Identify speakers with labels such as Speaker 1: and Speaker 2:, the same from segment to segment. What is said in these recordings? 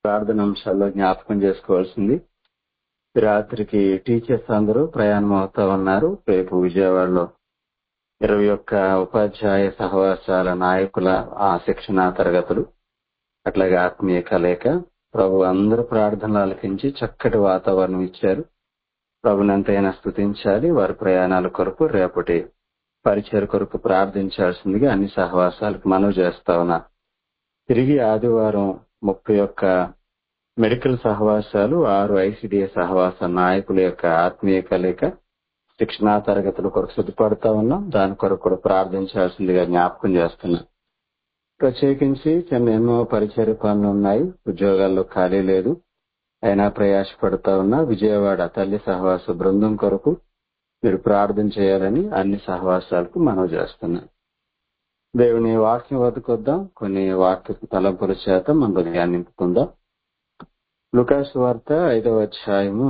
Speaker 1: ప్రార్థన అంశాల్లో జ్ఞాపకం చేసుకోవాల్సింది రాత్రికి టీచర్స్ అందరూ ప్రయాణం అవుతా ఉన్నారు రేపు విజయవాడలో ఇరవై ఒక్క ఉపాధ్యాయ సహవాసాల నాయకుల ఆ శిక్షణా తరగతులు అట్లాగే ఆత్మీయ కలయిక ప్రభు అందరూ ప్రార్థనలు ఆలకించి చక్కటి వాతావరణం ఇచ్చారు ప్రభునంతైనా స్థుతించాలి వారి ప్రయాణాల కొరకు రేపటి పరిచయ కొరకు ప్రార్థించాల్సిందిగా అన్ని సహవాసాలకు మనవి చేస్తా ఉన్నా తిరిగి ఆదివారం ముప్పై ఒక్క మెడికల్ సహవాసాలు ఆరు ఐసిడిఏ సహవాస నాయకుల యొక్క ఆత్మీయ కలయిక శిక్షణా తరగతుల కొరకు సిద్ధపడతా ఉన్నాం దాని కొరకు కూడా ప్రార్థించాల్సిందిగా జ్ఞాపకం చేస్తున్నా ప్రత్యేకించి చిన్న ఎన్నో పరిచయ పనులు ఉన్నాయి ఉద్యోగాల్లో ఖాళీ లేదు అయినా ప్రయాసపడతా ఉన్నా విజయవాడ తల్లి సహవాస బృందం కొరకు మీరు ప్రార్థన చేయాలని అన్ని సహవాసాలకు మనవి చేస్తున్నా దేవుని వాక్యం వద్దకొద్దాం కొన్ని వాక్య తలంపుల చేత మన హృదయాన్ని నింపుకుందాం లుకాసు వార్త ఐదవ అధ్యాయము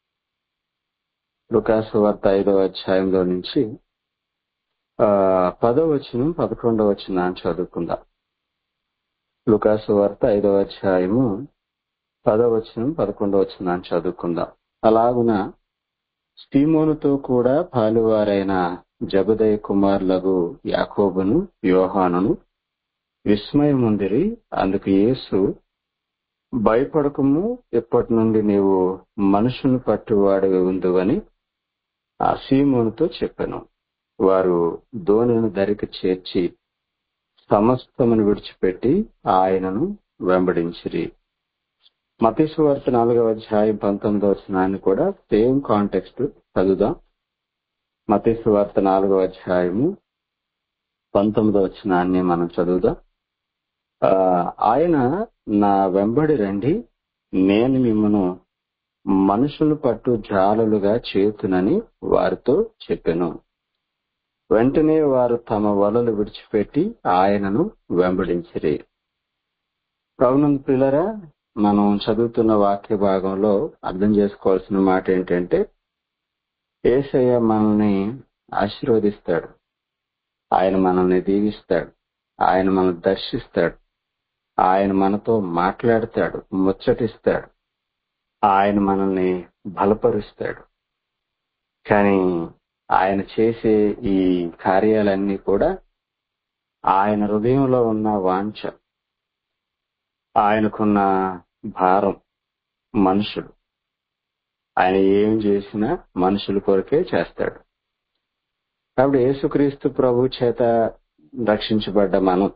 Speaker 1: లుకాసు వార్త ఐదవ అధ్యాయంలో నుంచి ఆ పదవ వచనం పదకొండవ వచనాన్ని చదువుకుందాం లుకాసు వార్త ఐదవ అధ్యాయము పదవ వచనం పదకొండవ వచనాన్ని చదువుకుందాం అలాగున స్టీమోనుతో కూడా పాలువారైన జబదయ కుమారులకు యాకోబును యోహానును విస్మయముందిరి అందుకు యేసు భయపడకము ఇప్పటి నుండి నీవు మనుషుని పట్టువాడివి ఉందువని ఆ సీమోనుతో చెప్పాను వారు దోణిని దరికి చేర్చి సమస్తమును విడిచిపెట్టి ఆయనను వెంబడించిరి మతేశ్వార్త నాలుగవ అధ్యాయం పంతొమ్మిదవ వచనాన్ని కూడా సేమ్ కాంటెక్స్ట్ చదువుదాం మతేశ్వార్త నాలుగవ అధ్యాయము పంతొమ్మిదవ వచనాన్ని మనం చదువుదాం ఆయన నా వెంబడి రండి నేను మిమ్మను మనుషులు పట్టు జాలలుగా చేతునని వారితో చెప్పాను వెంటనే వారు తమ వలలు విడిచిపెట్టి ఆయనను వెంబడించిరి ప్రభునంద పిల్లరా మనం చదువుతున్న వాక్య భాగంలో అర్థం చేసుకోవాల్సిన మాట ఏంటంటే ఏసయ్య మనల్ని ఆశీర్వదిస్తాడు ఆయన మనల్ని దీవిస్తాడు ఆయన మనల్ని దర్శిస్తాడు ఆయన మనతో మాట్లాడతాడు ముచ్చటిస్తాడు ఆయన మనల్ని బలపరుస్తాడు కానీ ఆయన చేసే ఈ కార్యాలన్నీ కూడా ఆయన హృదయంలో ఉన్న వాంఛ ఆయనకున్న భారం మనుషులు ఆయన ఏం చేసినా మనుషుల కొరకే చేస్తాడు కాబట్టి యేసుక్రీస్తు ప్రభు చేత రక్షించబడ్డ మనం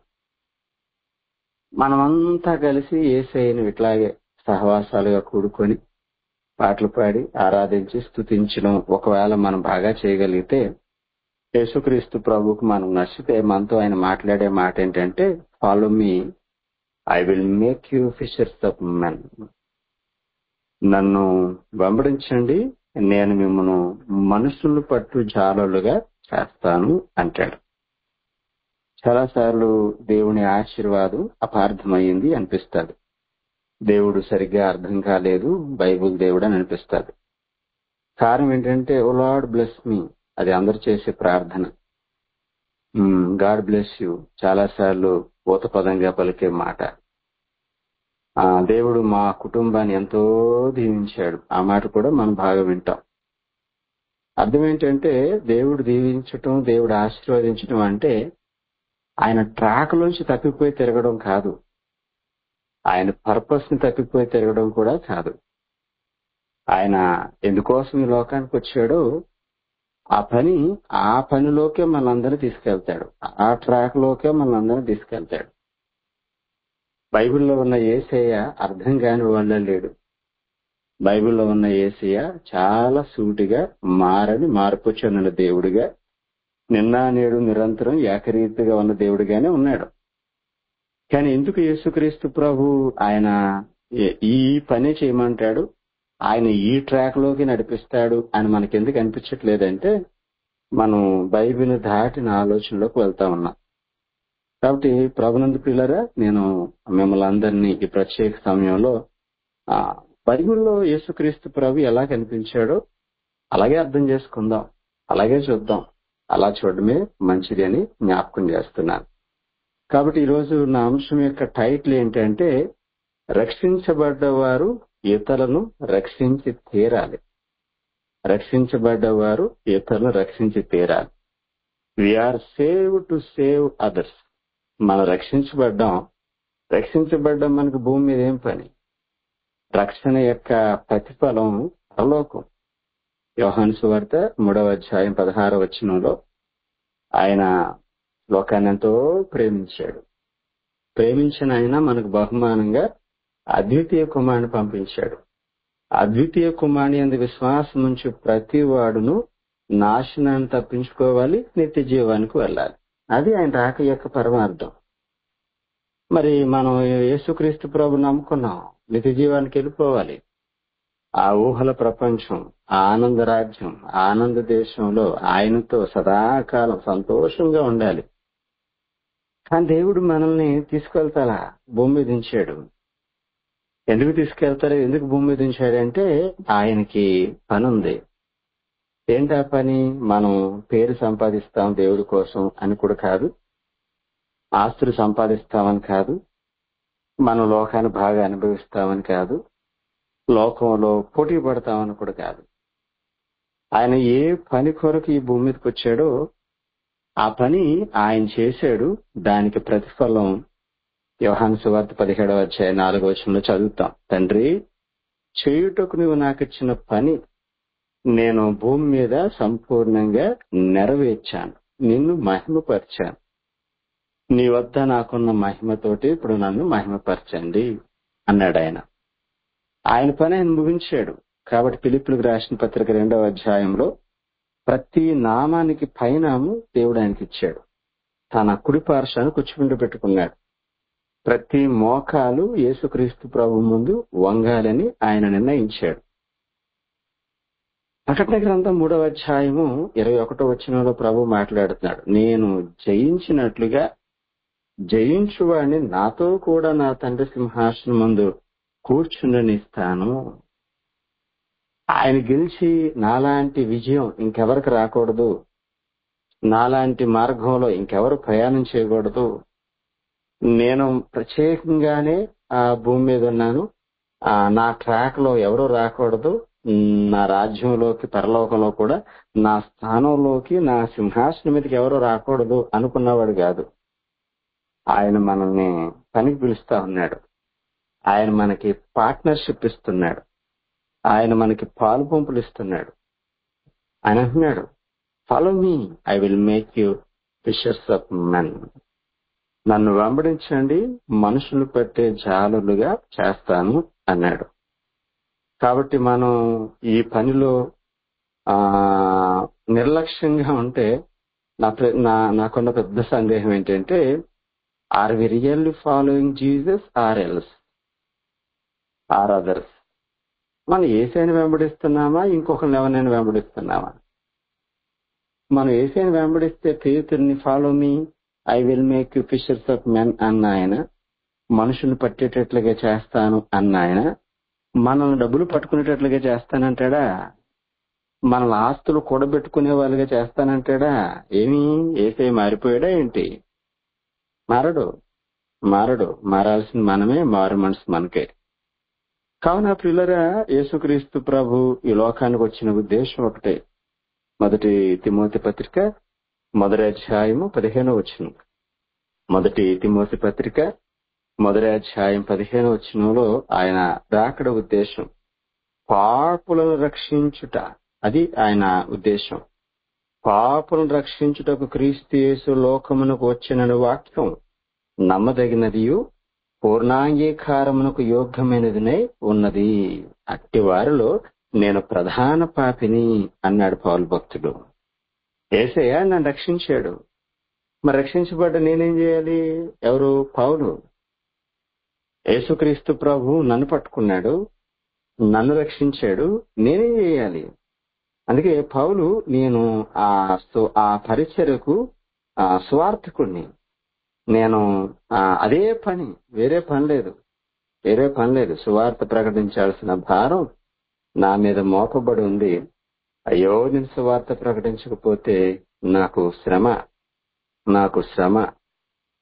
Speaker 1: మనమంతా కలిసి ఏసైను ఇట్లాగే సహవాసాలుగా కూడుకొని పాటలు పాడి ఆరాధించి స్థుతించడం ఒకవేళ మనం బాగా చేయగలిగితే యేసుక్రీస్తు ప్రభుకు మనం నచ్చితే మనతో ఆయన మాట్లాడే మాట ఏంటంటే follow me I will make you fishers of men నన్ను వెంబడించండి నేను మిమ్మల్ని మనుషులు పట్టు జాలలుగా చేస్తాను అంటాడు చాలాసార్లు దేవుని ఆశీర్వాదం అపార్థమైంది అనిపిస్తుంది దేవుడు సరిగ్గా అర్థం కాలేదు బైబుల్ దేవుడు అని అనిపిస్తుంది కారణం ఏంటంటే ఓ లార్డ్ బ్లెస్ మీ అది అందరు చేసే ప్రార్థన గాడ్ బ్లెస్ యూ చాలాసార్లు ఊత పదంగా పలికే మాట ఆ దేవుడు మా కుటుంబాన్ని ఎంతో దీవించాడు ఆ మాట కూడా మనం బాగా వింటాం అర్థం ఏంటంటే దేవుడు దీవించటం దేవుడు ఆశీర్వదించడం అంటే ఆయన ట్రాక్ లోంచి తప్పిపోయి తిరగడం కాదు ఆయన పర్పస్ ని తప్పిపోయి తిరగడం కూడా కాదు ఆయన ఎందుకోసం ఈ లోకానికి వచ్చాడో ఆ పని ఆ పనిలోకే మనందరినీ తీసుకెళ్తాడు ఆ ట్రాక్ లోకే మనందరినీ తీసుకెళ్తాడు బైబిల్లో ఉన్న ఏసయ్య అర్థం కాని వాళ్ళ లేడు బైబిల్లో ఉన్న ఏసయ్య చాలా సూటిగా మారని మార్పు చెందిన దేవుడిగా నిన్న నేడు నిరంతరం ఏకరీతిగా ఉన్న దేవుడిగానే ఉన్నాడు కానీ ఎందుకు యేసుక్రీస్తు ప్రభు ఆయన ఈ పని చేయమంటాడు ఆయన ఈ ట్రాక్ లోకి నడిపిస్తాడు అని మనకెందుకు అనిపించట్లేదంటే మనం బైబిల్ దాటిన ఆలోచనలోకి వెళ్తా ఉన్నాం కాబట్టి ప్రభునందు పిల్లరా నేను మిమ్మల్ని అందరినీ ఈ ప్రత్యేక సమయంలో బైబిల్లో యేసుక్రీస్తు ప్రభు ఎలా కనిపించాడో అలాగే అర్థం చేసుకుందాం అలాగే చూద్దాం అలా చూడడమే మంచిది అని జ్ఞాపకం చేస్తున్నాను కాబట్టి ఈరోజు నా అంశం యొక్క టైటిల్ ఏంటంటే రక్షించబడ్డవారు ఇతరులను రక్షించి తీరాలి రక్షించబడ్డవారు ఇతరులను రక్షించి తీరాలి we are saved to save others మనం రక్షించబడ్డాం రక్షించబడ్డం మనకు భూమి మీద ఏం పని రక్షణ యొక్క ప్రతిఫలం పరలోకం యోహాను సువార్త మూడవ అధ్యాయం పదహార వచనంలో ఆయన లోకాన్ని ఎంతో ప్రేమించాడు ప్రేమించిన ఆయన మనకు బహుమానంగా అద్వితీయ కుమారుని పంపించాడు అద్వితీయ కుమారుని అందు విశ్వాసం నుంచి ప్రతి వాడును నాశనాన్ని తప్పించుకోవాలి నిత్య జీవానికి వెళ్ళాలి అది ఆయన రాక యొక్క పరమార్థం మరి మనం యేసుక్రీస్తు ప్రభు నమ్ముకున్నాం నిత్య జీవానికి వెళ్ళిపోవాలి ఆ ఊహల ప్రపంచం ఆ ఆనంద రాజ్యం ఆనంద దేశంలో ఆయనతో సదాకాలం సంతోషంగా ఉండాలి కానీ దేవుడు మనల్ని తీసుకెళ్తాలా భూమి మీద ఉంచాడు ఎందుకు తీసుకెళ్తారు ఎందుకు భూమి మీద ఉంచాడంటే ఆయనకి పని ఉంది ఏంటా పని మనం పేరు సంపాదిస్తాం దేవుడి కోసం అని కూడా కాదు ఆస్తులు సంపాదిస్తామని కాదు మనం లోకాన్ని బాగా అనుభవిస్తామని కాదు లోకంలో పోటీ పడతామని కూడా కాదు ఆయన ఏ పని కొరకు ఈ భూమి మీదకి వచ్చాడో ఆ పని ఆయన చేశాడు దానికి ప్రతిఫలం యోహాను సువార్త పదిహేడవ అధ్యాయ నాలుగో వచనంలో చదువుతాం తండ్రి చేయుటకు నువ్వు నాకు ఇచ్చిన పని నేను భూమి మీద సంపూర్ణంగా నెరవేర్చాను నిన్ను మహిమపరిచాను నీ వద్ద నాకున్న మహిమతోటి ఇప్పుడు నన్ను మహిమపరచండి అన్నాడు ఆయన ఆయన పని ఆయన ముగించాడు కాబట్టి పిలుపులకు రాసిన పత్రిక రెండవ అధ్యాయంలో ప్రతి నామానికి పైనాము దేవుడు ఆయనకి ఇచ్చాడు తన కుడి పార్శ్వాన్ని కూర్చుండి పెట్టుకున్నాడు ప్రతి మోకాలు యేసుక్రీస్తు ప్రభు ముందు వంగాలని ఆయన నిర్ణయించాడు ప్రకటన గ్రంథం మూడవ అధ్యాయము ఇరవై ఒకటో వచనంలో ప్రభు మాట్లాడుతున్నాడు నేను జయించినట్లుగా జయించువాడిని నాతో కూడా నా తండ్రి సింహాసనం ముందు కూర్చుండనిస్తాను ఆయన గెలిచి నాలాంటి విజయం ఇంకెవరికి రాకూడదు నాలాంటి మార్గంలో ఇంకెవరు ప్రయాణం చేయకూడదు నేను ప్రత్యేకంగానే ఆ భూమి మీద ఉన్నాను ఆ నా ట్రాక్ లో ఎవరు రాకూడదు నా రాజ్యంలోకి పరలోకంలో కూడా నా స్థానంలోకి నా సింహాసనం మీదకి ఎవరు రాకూడదు అనుకున్నవాడు కాదు ఆయన మనల్ని పనికి పిలుస్తా ఉన్నాడు ఆయన మనకి పార్ట్నర్షిప్ ఇస్తున్నాడు ఆయన మనకి పాలు పంపులు ఇస్తున్నాడు ఆయన అంటున్నాడు follow me I will make you fishers of men నన్ను వెంబడించండి మనుషులు పెట్టే జాలులుగా చేస్తాను అన్నాడు కాబట్టి మనం ఈ పనిలో ఆ నిర్లక్ష్యంగా ఉంటే నా నా నాకున్న పెద్ద సందేహం ఏంటంటే are we really following Jesus or else or others మనం ఏసైని వెంబడిస్తున్నామా ఇంకొకరిని ఎవరినైనా వెంబడిస్తున్నామా మనం ఏసైని వెంబడిస్తే పేతుర్ని follow me I will make you fishers of men అన్న ఆయన మనుషులు పట్టేటట్లుగా చేస్తాను అన్న ఆయన మనల్ని డబ్బులు పట్టుకునేటట్లుగా చేస్తానంటాడా మనల్ని ఆస్తులు కూడబెట్టుకునే వాళ్ళుగా చేస్తానంటాడా ఏమి ఏసై మారిపోయాడా ఏంటి మారడు మారడు మారాల్సింది మనమే మారు మనసు మనకే కావున ప్రియులరా యేసుక్రీస్తు ప్రభు ఈ లోకానికి వచ్చిన ఉద్దేశం ఒకటే మొదటి తిమోతి పత్రిక మొదటి అధ్యాయము పదిహేను వచ్చిన మొదటి తిమోతి పత్రిక మొదటి అధ్యాయం పదిహేను వచ్చినంలో ఆయన రాకడ ఉద్దేశం పాపులను రక్షించుట అది ఆయన ఉద్దేశం పాపులను రక్షించుటకు క్రీస్తు యేసు లోకమునకు వచ్చిన వాక్యం నమ్మదగినదియు పూర్ణాంగీకారమునకు యోగ్యమైనదినై ఉన్నది అట్టి వారిలో నేను ప్రధాన పాపిని అన్నాడు పౌలు భక్తుడు ఏసయ్య నన్ను రక్షించాడు మరి రక్షించబడ్డ నేనేం చేయాలి ఎవరు పౌలు యేసుక్రీస్తు ప్రభు నన్ను పట్టుకున్నాడు నన్ను రక్షించాడు నేనేం చేయాలి అందుకే పౌలు నేను ఆ ఆ పరిచర్యకు స్వార్థకుణ్ణి నేను అదే పని వేరే పని లేదు వేరే పని లేదు సువార్త ప్రకటించాల్సిన భారం నా మీద మోపబడి ఉంది అయ్యో నేను సువార్త ప్రకటించకపోతే నాకు శ్రమ నాకు శ్రమ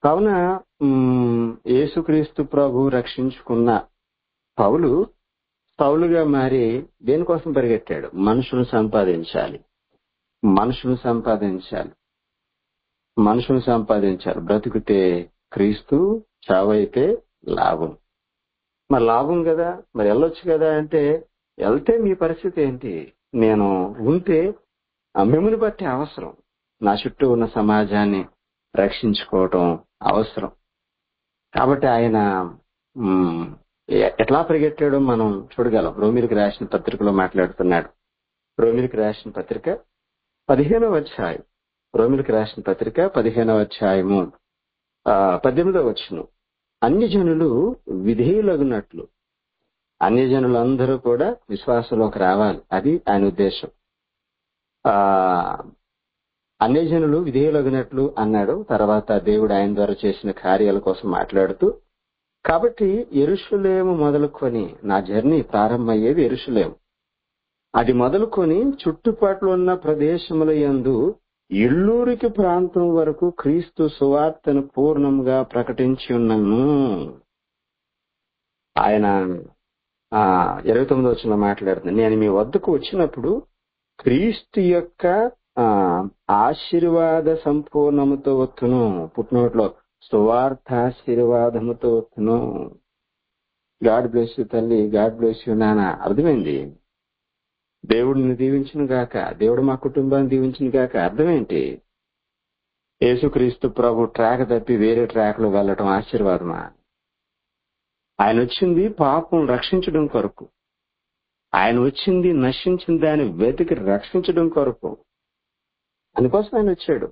Speaker 1: కావున ఉమ్, యేసుక్రీస్తు ప్రభు రక్షించుకున్న పౌలు పౌలుగా మారి దేనికోసం పరిగెత్తాడు మనుషులు సంపాదించాలి మనుషులు సంపాదించాలి మనుషులు సంపాదించాలి బ్రతికితే క్రీస్తు చావైతే లాభం మరి లాభం కదా మరి వెళ్ళొచ్చు కదా అంటే వెళ్తే మీ పరిస్థితి ఏంటి నేను ఉంటే ఆ మిమ్మల్ని బట్టి అవసరం నా చుట్టూ ఉన్న సమాజాన్ని రక్షించుకోవటం అవసరం కాబట్టి ఆయన మ్, ఎ- ఎట్లా పరిగెట్టాడో మనం చూడగలం రోమిలికి రాసిన పత్రికలో మాట్లాడుతున్నాడు రోమిలికి రాసిన పత్రిక పదిహేనవ అధ్యాయం రోమిలికి రాసిన పత్రిక పదిహేనవ అధ్యాయము ఆ, పద్దెనిమిదవ వచ్చును అన్ని జనులు విధేయులగునట్లు అన్య జనులందరూ కూడా విశ్వాసంలోకి రావాలి అది ఆయన ఉద్దేశం ఆ అన్య జనులు విధేయులగినట్లు అన్నాడు తర్వాత దేవుడు ఆయన ద్వారా చేసిన కార్యాల కోసం మాట్లాడుతూ కాబట్టి ఎరుషులేము మొదలుకొని నా జర్నీ ప్రారంభమయ్యేది ఎరుషులేము అది మొదలుకొని చుట్టుపట్ల ఉన్న ప్రదేశముల యందు ఇల్లూరికి ప్రాంతం వరకు క్రీస్తు సువార్తను పూర్ణంగా ప్రకటించి ఉన్నాను ఆయన ఆ ఇరవై తొమ్మిది వచ్చిన మాట్లాడుతుంది నేను మీ వద్దకు వచ్చినప్పుడు క్రీస్తు యొక్క ఆ ఆశీర్వాద సంపూర్ణముతో వత్తును పుట్టినోట్లో సువార్థాశీర్వాదముతో వత్తును గాడ్ బ్లెస్ యూ తల్లి గాడ్ బ్లెస్ యూ నాన్న అర్థమైంది దేవుడిని దీవించును గాక దేవుడు మా కుటుంబాన్ని దీవించును గాక అర్థమేంటి యేసుక్రీస్తు ప్రభు ట్రాక్ తప్పి వేరే ట్రాక్ లో వెళ్ళటం ఆశీర్వాదమా ఆయన వచ్చింది పాపం రక్షించడం కొరకు ఆయన వచ్చింది నశించిన దాన్ని వెతికి రక్షించడం కొరకు అందుకోసం ఆయన వచ్చాడు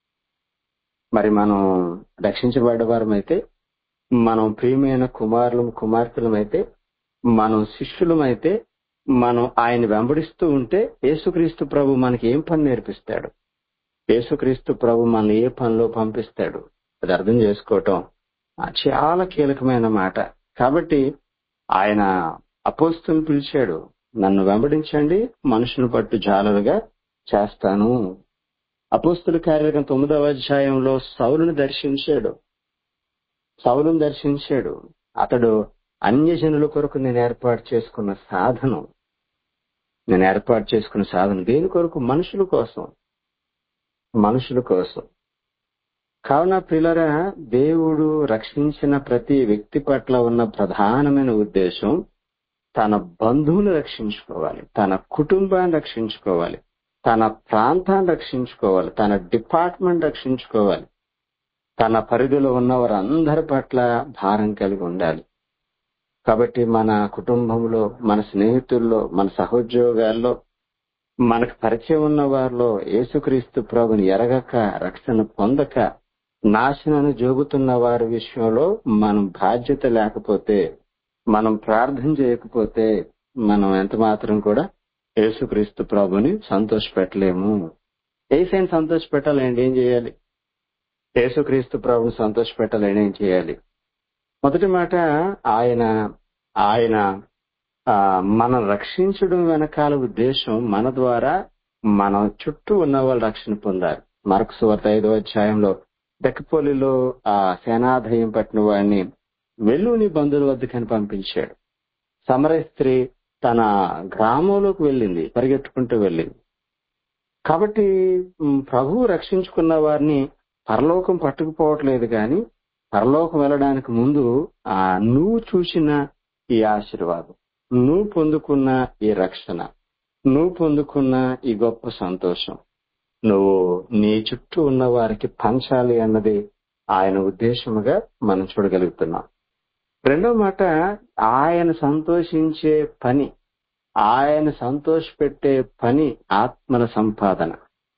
Speaker 1: మరి మనం రక్షించబడ్డవారమైతే మనం ప్రియమైన కుమారులం కుమార్తెలమైతే మనం శిష్యులమైతే మనం ఆయన వెంబడిస్తూ ఉంటే యేసుక్రీస్తు ప్రభు మనకి ఏం పని నేర్పిస్తాడు యేసుక్రీస్తు ప్రభు మన ఏ పనిలో పంపిస్తాడు అది అర్థం చేసుకోవటం ఆ, చాలా కీలకమైన మాట కాబట్టి ఆయన అపోస్తుని పిలిచాడు నన్ను వెంబడించండి మనుషుని పట్టు జాలరుగా చేస్తాను అపోస్తుల కార్యక్రమం తొమ్మిదవ అధ్యాయంలో సౌలుని దర్శించాడు సౌలుని దర్శించాడు అతడు అన్యజనుల కొరకు నేను ఏర్పాటు చేసుకున్న సాధనం నేను ఏర్పాటు చేసుకున్న సాధనం దేని కొరకు మనుషుల కోసం మనుషుల కోసం కావున ప్రిలరా దేవుడు రక్షించిన ప్రతి వ్యక్తి పట్ల ఉన్న ప్రధానమైన ఉద్దేశం తన బంధువులు రక్షించుకోవాలి తన కుటుంబాన్ని రక్షించుకోవాలి తన ప్రాంతాన్ని రక్షించుకోవాలి తన డిపార్ట్మెంట్ రక్షించుకోవాలి తన పరిధిలో ఉన్న వారందరి పట్ల భారం కలిగి ఉండాలి కాబట్టి మన కుటుంబంలో మన స్నేహితుల్లో మన సహోద్యోగాల్లో మనకు పరిచయం ఉన్న వారిలో యేసుక్రీస్తు ప్రభుని ఎరగక రక్షణ పొందక నాశనాన్ని జోగుతున్న వారి విషయంలో మనం బాధ్యత లేకపోతే మనం ప్రార్థన చేయకపోతే మనం ఎంత మాత్రం కూడా యేసుక్రీస్తు ప్రభుని సంతోషపెట్టలేము ఏసైని సంతోషపెట్టాలండి ఏం చేయాలి యేసుక్రీస్తు ప్రభుని సంతోషపెట్టాలని ఏం చేయాలి మొదటి మాట ఆయన ఆయన ఆ, మనం రక్షించడం వెనకాల ఉద్దేశం మన ద్వారా మన చుట్టూ ఉన్న వాళ్ళు రక్షణ పొందాలి మరొక సువార్త ఐదో అధ్యాయంలో దెక్కపోలిలో ఆ సేనాధయం పట్టిన వాడిని వెళ్ళు నీ బంధువుల వద్దకని పంపించాడు సమర స్త్రీ తన గ్రామంలోకి వెళ్ళింది పరిగెత్తుకుంటూ వెళ్ళింది కాబట్టి మ్, ప్రభువు రక్షించుకున్న వారిని పరలోకం పట్టుకుపోవట్లేదు కానీ పరలోకం వెళ్ళడానికి ముందు ఆ నువ్వు చూసిన ఈ ఆశీర్వాదం నువ్వు పొందుకున్న ఈ రక్షణ నువ్వు పొందుకున్న ఈ గొప్ప సంతోషం నువ్వు నీ చుట్టూ ఉన్న వారికి పంచాలి అన్నది ఆయన ఉద్దేశముగా మనం చూడగలుగుతున్నాం రెండో మాట ఆయన సంతోషించే పని ఆయన సంతోషపెట్టే పని ఆత్మల సంపాదన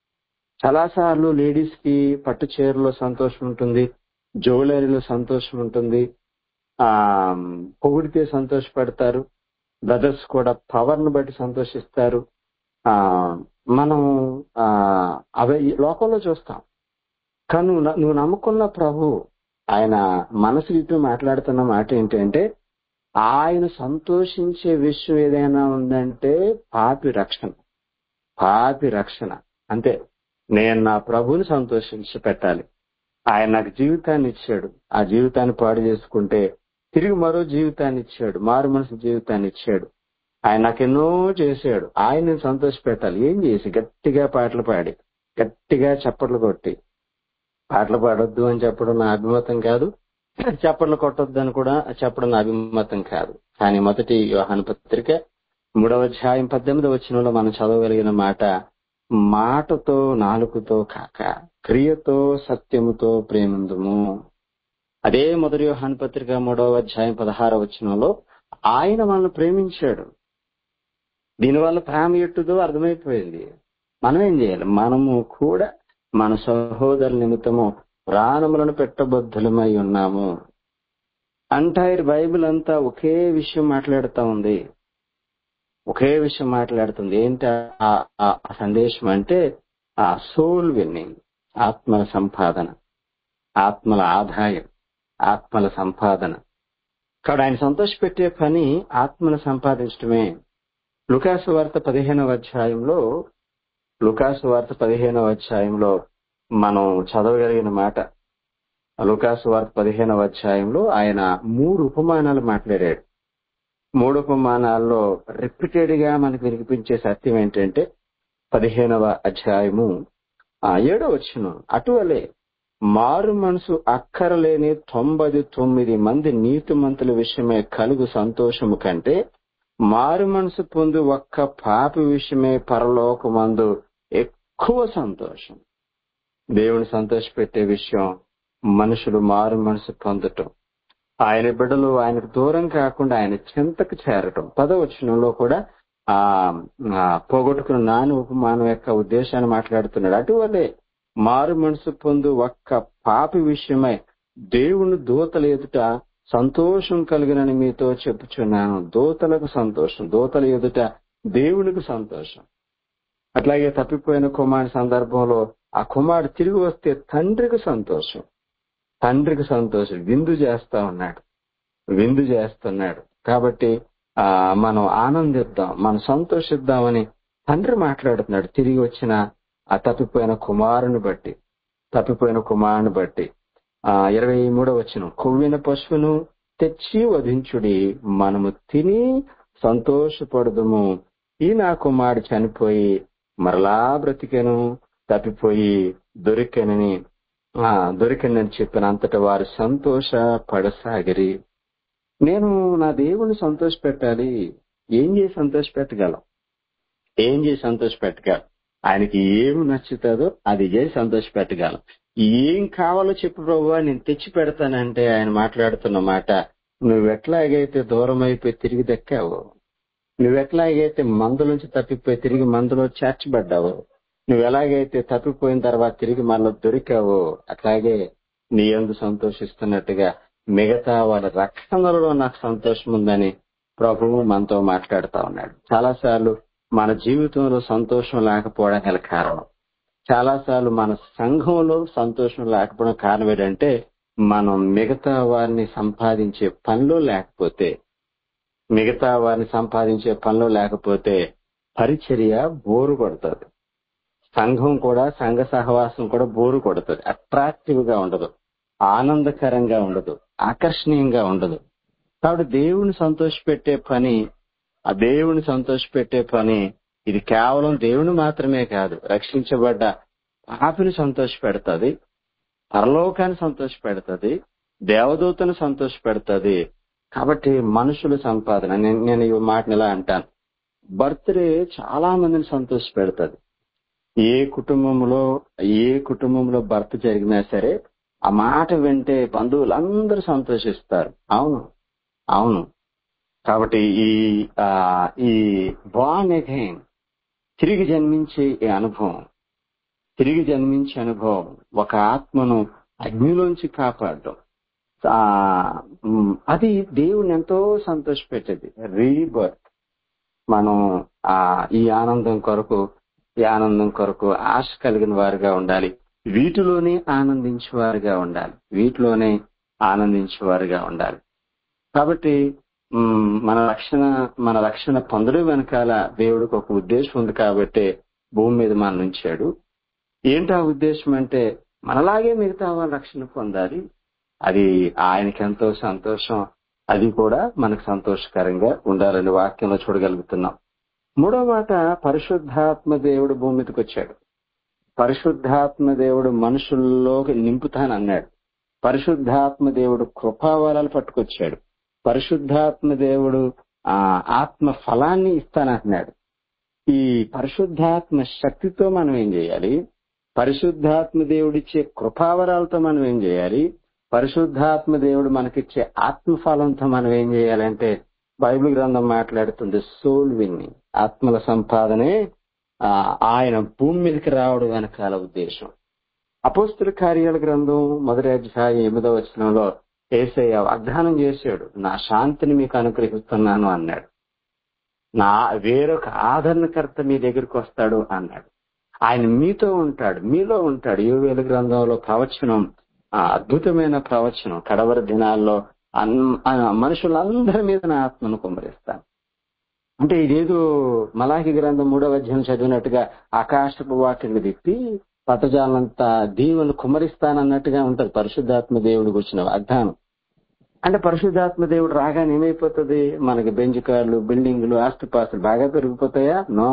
Speaker 1: చాలాసార్లు లేడీస్ కి పట్టు చీరలో సంతోషం ఉంటుంది జ్యువెలరీలో సంతోషం ఉంటుంది ఆ పొగిడితే సంతోషపడతారు బ్రదర్స్ కూడా పవర్ ను బట్టి సంతోషిస్తారు ఆ మనం ఆ అవి ఈ లోకంలో చూస్తాం కానీ నువ్వు న- నువ్వు నమ్ముకున్న ప్రభు ఆయన మనసు రీతిలో మాట్లాడుతున్న మాట ఏంటంటే ఆయన సంతోషించే విషయం ఏదైనా ఉందంటే పాపి రక్షణ పాపి రక్షణ అంతే నేను నా ప్రభుని సంతోషించి పెట్టాలి ఆయన నాకు జీవితాన్ని ఇచ్చాడు ఆ జీవితాన్ని పాడు చేసుకుంటే తిరిగి మరో జీవితాన్ని ఇచ్చాడు మారు మనసు జీవితాన్ని ఇచ్చాడు ఆయన నాకు ఎన్నో చేశాడు ఆయన సంతోష పెట్టాలి ఏం చేసి గట్టిగా పాటలు పాడి గట్టిగా చప్పట్లు కొట్టి పాటలు పాడొద్దు అని చెప్పడం నా అభిమతం కాదు చప్పట్లు కొట్టొద్దు అని కూడా చెప్పడం నా అభిమతం కాదు కానీ మొదటి యోహాను పత్రిక మూడవ అధ్యాయం పద్దెనిమిదవ వచనంలో మనం చదవగలిగిన మాట మాటతో నాలుకతో కాక క్రియతో సత్యముతో ప్రేమందుము అదే మొదటి యోహాను పత్రిక మూడవ అధ్యాయం పదహారవ వచనంలో ఆయన మనల్ని ప్రేమించాడు దీనివల్ల ప్రేమ ఎట్టుదో అర్థమైపోయింది మనం ఏం చేయాలి మనము కూడా మన సహోదరుల నిమిత్తము ప్రాణములను పెట్టబద్ధులమై ఉన్నాము అంటైర్ బైబిల్ అంతా ఒకే విషయం మాట్లాడుతా ఉంది ఒకే విషయం మాట్లాడుతుంది ఏంటి ఆ- ఆ ఆ సందేశం అంటే ఆ సోల్ విన్నింగ్ ఆత్మల సంపాదన ఆత్మల ఆదాయం ఆత్మల సంపాదన ఇక్కడ ఆయన సంతోషపెట్టే పని ఆత్మను సంపాదించడమే లుకాసు వార్త పదిహేనవ అధ్యాయంలో లుకాసు వార్త పదిహేనవ అధ్యాయంలో మనం చదవగలిగిన మాట లుకాసు వార్త పదిహేనవ అధ్యాయంలో ఆయన మూడు ఉపమానాలు మాట్లాడాడు మూడు ఉపమానాల్లో రిపీటెడ్ గా మనకు వినిపించే సత్యం ఏంటంటే పదిహేనవ అధ్యాయము ఆ ఏడో వచ్చును అటువలే మారు మనసు అక్కరలేని తొంభై తొమ్మిది మంది నీతిమంతుల విషయమే కలుగు సంతోషము కంటే మారు మనసు పొంది ఒక్క పాపి విషయమే పరలోకమందు ఎక్కువ సంతోషం దేవుని సంతోషపెట్టే విషయం మనుషులు మారు మనసు పొందటం ఆయన బిడ్డలు ఆయనకు దూరం కాకుండా ఆయన చింతకు చేరటం పదవచనంలో కూడా ఆ ఆ, పోగొట్టుకున్న నాని ఉపమానం యొక్క ఉద్దేశాన్ని మాట్లాడుతున్నాడు అటువలే మారు మనసు పొందు ఒక్క పాపి విషయమై దేవుని దూతల ఎదుట సంతోషం కలిగినని మీతో చెప్పుచున్నాను దూతలకు సంతోషం దూతల ఎదుట దేవునికి సంతోషం అట్లాగే తప్పిపోయిన కుమారుడి సందర్భంలో ఆ కుమారుడు తిరిగి వస్తే తండ్రికి సంతోషం తండ్రికి సంతోషం విందు చేస్తా ఉన్నాడు విందు చేస్తున్నాడు కాబట్టి ఆ మనం ఆనందిద్దాం మనం సంతోషిద్దామని తండ్రి మాట్లాడుతున్నాడు తిరిగి వచ్చిన ఆ తప్పిపోయిన కుమారుని బట్టి తప్పిపోయిన కుమారుని బట్టి ఆ ఇరవై మూడో వచ్చిన కొవ్విన పశువును తెచ్చి వధించుడి మనము తిని సంతోషపడదుము ఈ నా కుమారుడు చనిపోయి మరలా బ్రతికెను తప్పిపోయి దొరికెనని ఆ దొరికిందని చెప్పిన అంతటా వారు సంతోష పడసాగిరి నేను నా దేవుని సంతోష పెట్టాలి ఏం చేసి సంతోష పెట్టగలం ఏం చేసి సంతోష పెట్టగలం ఆయనకి ఏమి నచ్చుతుందో అది చేసి సంతోష పెట్టగలం ఏం కావాలో చెప్పు ప్రభు నేను తెచ్చి పెడతానంటే ఆయన మాట్లాడుతున్న మాట నువ్వెట్లాగైతే దూరం అయిపోయి తిరిగి దక్కావో నువ్వెట్లాగైతే మందులోంచి తప్పిపోయి తిరిగి మందులో చేర్చబడ్డావో నువ్వు నువ్వు ఎలాగైతే తప్పిపోయిన తర్వాత తిరిగి మళ్ళీ దొరికావో అట్లాగే నీ ఎందు సంతోషిస్తున్నట్టుగా మిగతా వాళ్ళ రక్షణలో నాకు సంతోషం ఉందని ప్రభువు మనతో మాట్లాడుతా ఉన్నాడు చాలా సార్లు మన జీవితంలో సంతోషం లేకపోవడం గల కారణం చాలా సార్లు మన సంఘంలో సంతోషం లేకపోవడం కారణం ఏంటంటే మనం మిగతా వారిని సంపాదించే పనిలో లేకపోతే మిగతా వారిని సంపాదించే పనిలో లేకపోతే పరిచర్య బోరు కొడుతుంది సంఘం కూడా సంఘ సహవాసం కూడా బోరు కొడుతుంది అట్రాక్టివ్ గా ఉండదు ఆనందకరంగా ఉండదు ఆకర్షణీయంగా ఉండదు కాబట్టి దేవుని సంతోషపెట్టే పని ఆ దేవుని సంతోషపెట్టే పని ఇది కేవలం దేవుని మాత్రమే కాదు రక్షించబడ్డ పాపిని సంతోష పెడుతుంది పరలోకాన్ని సంతోష పెడుతుంది దేవదూతను సంతోష పెడుతుంది కాబట్టి మనుషుల సంపాదన నేను నేను ఈ మాటని ఇలా అంటాను బర్త్డే చాలా మందిని సంతోష పెడుతుంది ఏ కుటుంబంలో ఏ కుటుంబంలో భర్త జరిగినా సరే ఆ మాట వింటే బంధువులందరూ సంతోషిస్తారు అవును అవును కాబట్టి ఈ ఆ, ఈ బాన్ అగైన్ తిరిగి జన్మించే ఈ అనుభవం తిరిగి జన్మించే అనుభవం ఒక ఆత్మను అగ్నిలోంచి కాపాడడం ఆ, ఉమ్, అది దేవుని ఎంతో సంతోషపెట్టేది రీబర్త్ మనం ఆ ఈ ఆనందం కొరకు ఈ ఆనందం కొరకు ఆశ కలిగిన వారుగా ఉండాలి వీటిలోనే ఆనందించేవారుగా ఉండాలి వీటిలోనే ఆనందించేవారుగా ఉండాలి కాబట్టి ఉమ్, మన రక్షణ మన రక్షణ పొందడం వెనకాల దేవుడికి ఒక ఉద్దేశం ఉంది కాబట్టి భూమి మీద మనం ఉంచాడు ఏంటి ఆ ఉద్దేశం అంటే మనలాగే మిగతా వాళ్ళు రక్షణ పొందాలి అది ఆయనకి ఎంతో సంతోషం అది కూడా మనకు సంతోషకరంగా ఉండాలని వాక్యంలో చూడగలుగుతున్నాం మూడో మాట పరిశుద్ధాత్మ దేవుడు భూమి మీదకి వచ్చాడు పరిశుద్ధాత్మ దేవుడు మనుషుల్లోకి నింపుతానన్నాడు పరిశుద్ధాత్మ దేవుడు కృపావరాలు పట్టుకొచ్చాడు పరిశుద్ధాత్మ దేవుడు ఆ ఆత్మ ఫలాన్ని ఇస్తానంటున్నాడు ఈ పరిశుద్ధాత్మ శక్తితో మనం ఏం చేయాలి పరిశుద్ధాత్మ దేవుడిచ్చే కృపావరాలతో మనం ఏం చేయాలి పరిశుద్ధాత్మ దేవుడు మనకిచ్చే ఆత్మఫలంతో మనం ఏం చేయాలంటే బైబిల్ గ్రంథం మాట్లాడుతుంది సోల్ విన్ని ఆత్మల సంపాదనే ఆ, ఆయన భూమి మీదకి రావడం వెనకాల ఉద్దేశం అపోస్తుల కార్యాల గ్రంథం మొదటి అధ్యాయం ఎనిమిదవ వచనంలో ఏసయ్య వాగ్దానం చేశాడు నా శాంతిని మీకు అనుగ్రహిస్తున్నాను అన్నాడు నా వేరొక ఆదరణకర్త మీ దగ్గరికి వస్తాడు అన్నాడు ఆయన మీతో ఉంటాడు మీలో ఉంటాడు యోవేలు గ్రంథంలో ప్రవచనం ఆ అద్భుతమైన ప్రవచనం కడవరి దినాల్లో అన్- ఆ మనుషులందరి మీద నా ఆత్మను కుమ్మరిస్తాను అంటే ఇదేదో మలాకి గ్రంథం మూడవ అధ్యాయం చదివినట్టుగా ఆకాశపు వాటిని తిప్పి పతజాలంతా దీవులు కుమ్మరిస్తానన్నట్టుగా ఉంటది పరిశుద్ధాత్మ దేవుడికి వచ్చిన వాగ్దానం అంటే పరిశుద్ధాత్మ దేవుడు రాగానే ఏమైపోతుంది మనకి బెంచ్ కార్లు బిల్డింగ్లు ఆస్తిపాస్తులు బాగా పెరిగిపోతాయా నో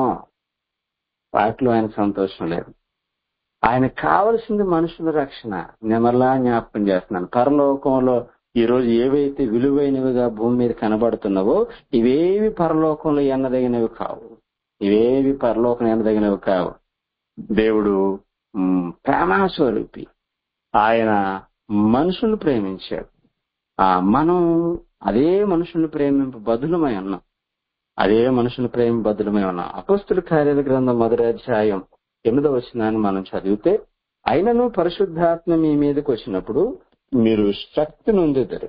Speaker 1: వాటిలో ఆయన సంతోషం లేదు ఆయనకు కావలసింది మనుషుల రక్షణ నేను మరలా జ్ఞాపకం చేస్తున్నాను పరలోకంలో ఈ రోజు ఏవైతే విలువైనవిగా భూమి మీద కనబడుతున్నావో ఇవేవి పరలోకంలో ఎన్నదగినవి కావు ఇవేవి పరలోకం ఎన్నదగినవి కావు దేవుడు మ్, ప్రేమాస్వరూపి ఆయన మనుషులను ప్రేమించాడు ఆ మనం అదే మనుషుల్ని ప్రేమింప బదులమై ఉన్నాం అదే మనుషుల ప్రేమ బదులమై ఉన్నాం అపస్తుల కార్యాల గ్రంథం మొదటి అధ్యాయం ఎనిమిదవ వచనాన్ని మనం చదివితే అయినను పరిశుద్ధాత్మ మీ మీదకి వచ్చినప్పుడు మీరు శక్తి నొందుతారు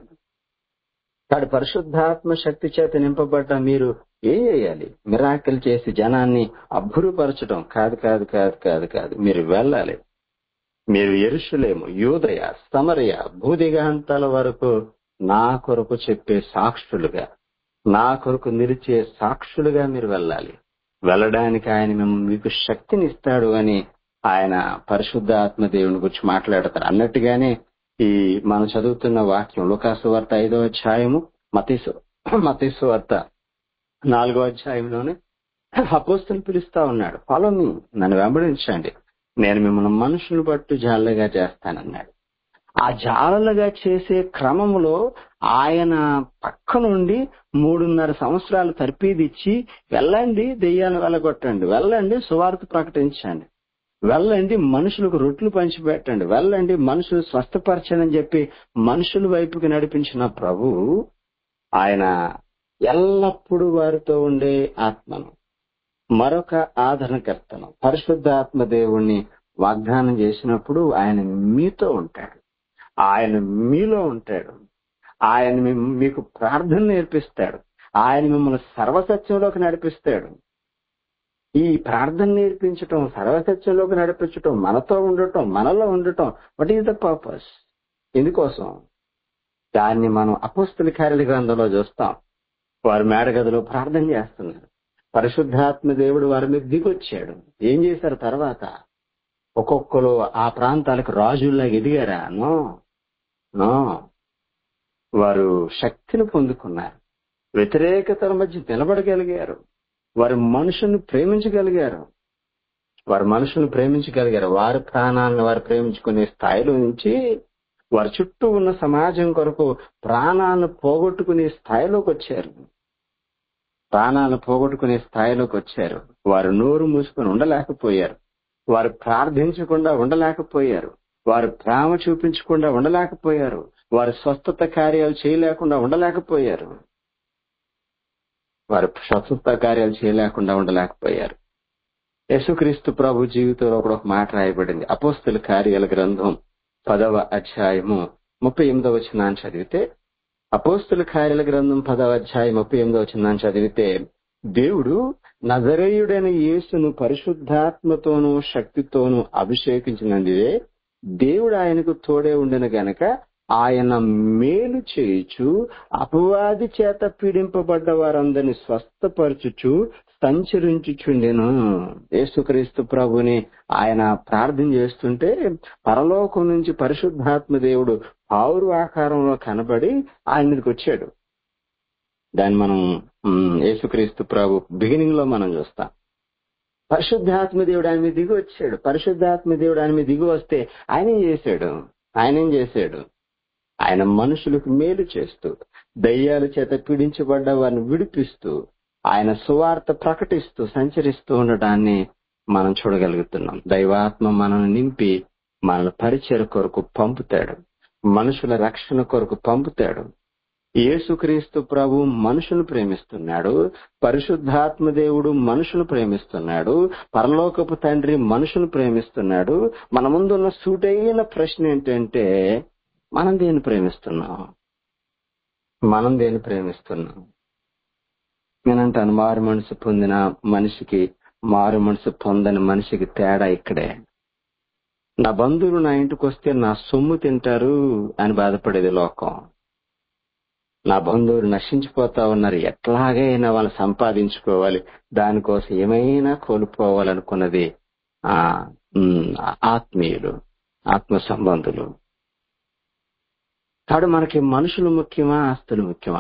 Speaker 1: కాడు పరిశుద్ధాత్మ శక్తి చేత నింపబడ్డ మీరు ఏం చేయాలి మిరాకిల్ చేసి జనాన్ని అబ్బురుపరచడం కాదు కాదు కాదు కాదు కాదు మీరు వెళ్ళాలి మీరు ఎరుషులేము యూదయ సమరయ భూదిగాంతాల వరకు నా కొరకు చెప్పే సాక్షులుగా నా కొరకు నిలిచే సాక్షులుగా మీరు వెళ్ళాలి వెళ్ళడానికి ఆయన మేము మీకు శక్తిని ఇస్తాడు అని ఆయన పరిశుద్ధ ఆత్మ దేవుని గురించి మాట్లాడతారు అన్నట్టుగానే ఈ మనం చదువుతున్న వాక్యం లుకాసు వార్త ఐదో అధ్యాయము మతీసు మతీసు వార్త నాలుగో అధ్యాయంలోనే అపోస్తులు పిలుస్తా ఉన్నాడు ఫాలో మీ నన్ను వెంబడించండి నేను మిమ్మల్ని మనుషులు పట్టు జాలగా చేస్తానన్నాడు ఆ జాలలుగా చేసే క్రమంలో ఆయన పక్క నుండి మూడున్నర సంవత్సరాలు తర్పీదిచ్చి వెళ్ళండి దెయ్యాన్ని వెళ్ళగొట్టండి వెళ్ళండి సువార్త ప్రకటించండి వెళ్ళండి మనుషులకు రొట్లు పంచిపెట్టండి వెళ్ళండి మనుషులు స్వస్థపరచండి అని చెప్పి మనుషుల వైపుకి నడిపించిన ప్రభు ఆయన ఎల్లప్పుడూ వారితో ఉండే ఆత్మను మరొక ఆదరణకర్తను పరిశుద్ధ ఆత్మ దేవుణ్ణి వాగ్దానం చేసినప్పుడు ఆయన మీతో ఉంటాడు ఆయన మీలో ఉంటాడు ఆయన మీ- మీకు ప్రార్థన నేర్పిస్తాడు ఆయన మిమ్మల్ని సర్వసత్యంలోకి నడిపిస్తాడు ఈ ప్రార్థన నేర్పించటం సర్వసత్యంలోకి నడిపించటం మనతో ఉండటం మనలో ఉండటం వాట్ ఈస్ ద పర్పస్ ఎందుకోసం దాన్ని మనం అపోస్తుల కార్యాల గ్రంథంలో చూస్తాం వారు మేడగదిలో ప్రార్థన చేస్తున్నారు పరిశుద్ధాత్మ దేవుడు వారి మీద దిగొచ్చాడు ఏం చేశారు తర్వాత ఒక్కొక్కరు ఆ ప్రాంతాలకు రాజుల్లాగా ఎదిగారా నో నో వారు శక్తిని పొందుకున్నారు వ్యతిరేకతల మధ్య నిలబడగలిగారు వారు మనుషుల్ని ప్రేమించగలిగారు వారు మనుషుల్ని ప్రేమించగలిగారు వారి ప్రాణాలను వారు ప్రేమించుకునే స్థాయిలో నుంచి వారి చుట్టూ ఉన్న సమాజం కొరకు ప్రాణాలను పోగొట్టుకునే స్థాయిలోకి వచ్చారు ప్రాణాలను పోగొట్టుకునే స్థాయిలోకి వచ్చారు వారు నోరు మూసుకొని ఉండలేకపోయారు వారు ప్రార్థించకుండా ఉండలేకపోయారు వారు ప్రేమ చూపించకుండా ఉండలేకపోయారు వారు స్వస్థత కార్యాలు చేయలేకుండా ఉండలేకపోయారు వారు స్వస్థత కార్యాలు చేయలేకుండా ఉండలేకపోయారు యేసుక్రీస్తు ప్రభు జీవితంలో కూడా ఒక మాట రాయబడింది అపోస్తుల కార్యాల గ్రంథం పదవ అధ్యాయము ముప్పై ఎనిమిదవ వచనాన్ని చదివితే అపోస్తుల కార్యాల గ్రంథం పదవ అధ్యాయం ముప్పై ఎనిమిదవ వచనాన్ని చదివితే దేవుడు నజరేయుడైన యేసును పరిశుద్ధాత్మతోనూ శక్తితోనూ అభిషేకించినందువే దేవుడు ఆయనకు తోడే ఉండిన గనక ఆయన మేలు చేయుచు అపవాది చేత పీడింపబడ్డ వారందరిని స్వస్థపరచుచు సంచరించుచుండెను యేసుక్రీస్తు ప్రభుని ఆయన ప్రార్థన చేస్తుంటే పరలోకం నుంచి పరిశుద్ధాత్మ దేవుడు ఆవురు ఆకారంలో కనబడి ఆయన మీదకి వచ్చాడు దాన్ని మనం ఉమ్, యేసుక్రీస్తు ప్రభు బిగినింగ్ లో మనం చూస్తాం పరిశుద్ధాత్మ దేవుడు ఆయన మీద దిగి వచ్చాడు పరిశుద్ధాత్మ దేవుడు ఆయన మీద దిగి వస్తే ఆయన ఏం చేశాడు ఆయన ఏం చేశాడు ఆయన మనుషులకు మేలు చేస్తూ దయ్యాల చేత పీడించబడ్డ వారిని విడిపిస్తూ ఆయన సువార్త ప్రకటిస్తూ సంచరిస్తూ ఉండడాన్ని మనం చూడగలుగుతున్నాం దైవాత్మ మనల్ని నింపి మనల్ని పరిచయ కొరకు పంపుతాడు మనుషుల రక్షణ కొరకు పంపుతాడు యేసుక్రీస్తు ప్రభు మనుషులు ప్రేమిస్తున్నాడు పరిశుద్ధాత్మ దేవుడు మనుషులు ప్రేమిస్తున్నాడు పరలోకపు తండ్రి మనుషులు ప్రేమిస్తున్నాడు మన ముందున్న సూటైన ప్రశ్న ఏంటంటే మనం దేన్ని ప్రేమిస్తున్నాం మనం దేన్ని ప్రేమిస్తున్నాం నేనంటాను మారు మనసు పొందిన మనిషికి మారు మనసు పొందని మనిషికి తేడా ఇక్కడే నా బంధువులు నా ఇంటికి వస్తే నా సొమ్ము తింటారు అని బాధపడేది లోకం నా బంధువులు నశించిపోతా ఉన్నారు ఎట్లాగైనా వాళ్ళు సంపాదించుకోవాలి దానికోసం ఏమైనా కోల్పోవాలనుకున్నది ఆ ఉమ్, ఆత్మీయులు ఆత్మ సంబంధులు కాబట్టి మనకి మనుషులు ముఖ్యమా ఆస్తులు ముఖ్యమా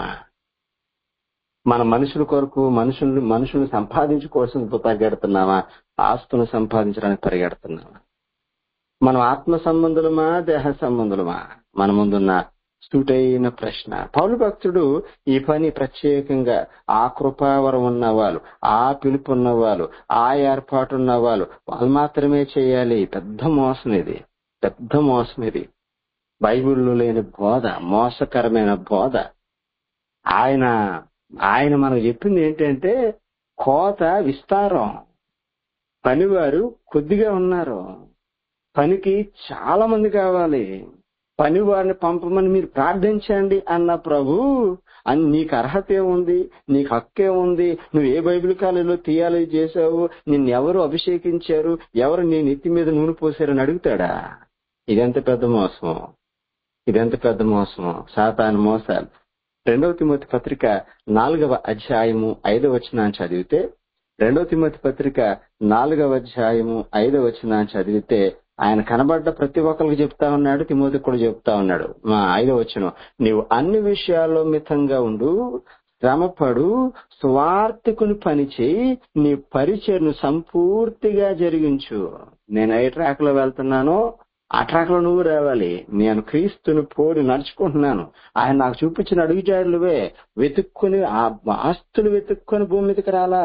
Speaker 1: మన మనుషుల కొరకు మనుషులు మనుషులు సంపాదించుకోవాల్సిన పరిగెడుతున్నామా ఆస్తులు సంపాదించడానికి పరిగెడుతున్నామా మనం ఆత్మ సంబంధులమా దేహ సంబంధులమా మన ముందున్న సూటైన ప్రశ్న పౌలు భక్తుడు ఈ పని ప్రత్యేకంగా ఆ కృపావరం ఉన్న వాళ్ళు ఆ పిలుపు ఉన్న వాళ్ళు ఆ ఏర్పాటు ఉన్న వాళ్ళు వాళ్ళు మాత్రమే చేయాలి పెద్ద మోసం ఇది పెద్ద మోసం ఇది బైబిల్లో లేని బోధ మోసకరమైన బోధ ఆయన ఆయన మనకు చెప్పింది ఏంటంటే కోత విస్తారం పనివారు కొద్దిగా ఉన్నారు పనికి చాలా మంది కావాలి పని వారిని పంపమని మీరు ప్రార్థించండి అన్న ప్రభు అని నీకు అర్హత ఏముంది నీకు హక్కు ఏముంది నువ్వు ఏ బైబిల్ కాలేజీలో థియాలజీ చేసావు నిన్ను ఎవరు అభిషేకించారు ఎవరు నీ నెత్తి మీద నూనె పోసారని అడుగుతాడా ఇదెంత పెద్ద మోసం ఇదెంత పెద్ద మోసము సాతాను మోసాలు రెండవ తిమ్మతి పత్రిక నాలుగవ అధ్యాయము ఐదవ వచనాన్ని చదివితే రెండవ తిమ్మతి పత్రిక నాలుగవ అధ్యాయము ఐదవ వచనాన్ని చదివితే ఆయన కనబడ్డ ప్రతి ఒక్కరికి చెప్తా ఉన్నాడు తిమోతికి కూడా చెప్తా ఉన్నాడు మా ఐదవ వచనం నీవు అన్ని విషయాల్లో మితంగా ఉండు శ్రమపడు స్వార్థకుని పని చేయి నీ పరిచయను సంపూర్తిగా జరిగించు నేను ఏ ట్రాక్ లో వెళ్తున్నానో ఆ ట్రాక్ లో నువ్వు రావాలి నేను క్రీస్తుని పోలి నడుచుకుంటున్నాను ఆయన నాకు చూపించిన అడుగుజాడులువే వెతుక్కుని ఆ ఆస్తులు వెతుక్కొని భూమి మీదకి రాలా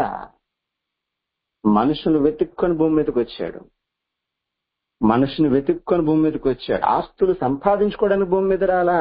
Speaker 1: మనుషులు వెతుక్కొని భూమి మీదకి వచ్చాడు మనుషుని వెతుక్కొని భూమి మీదకి వచ్చాడు ఆస్తులు సంపాదించుకోవడానికి భూమి మీద రాలా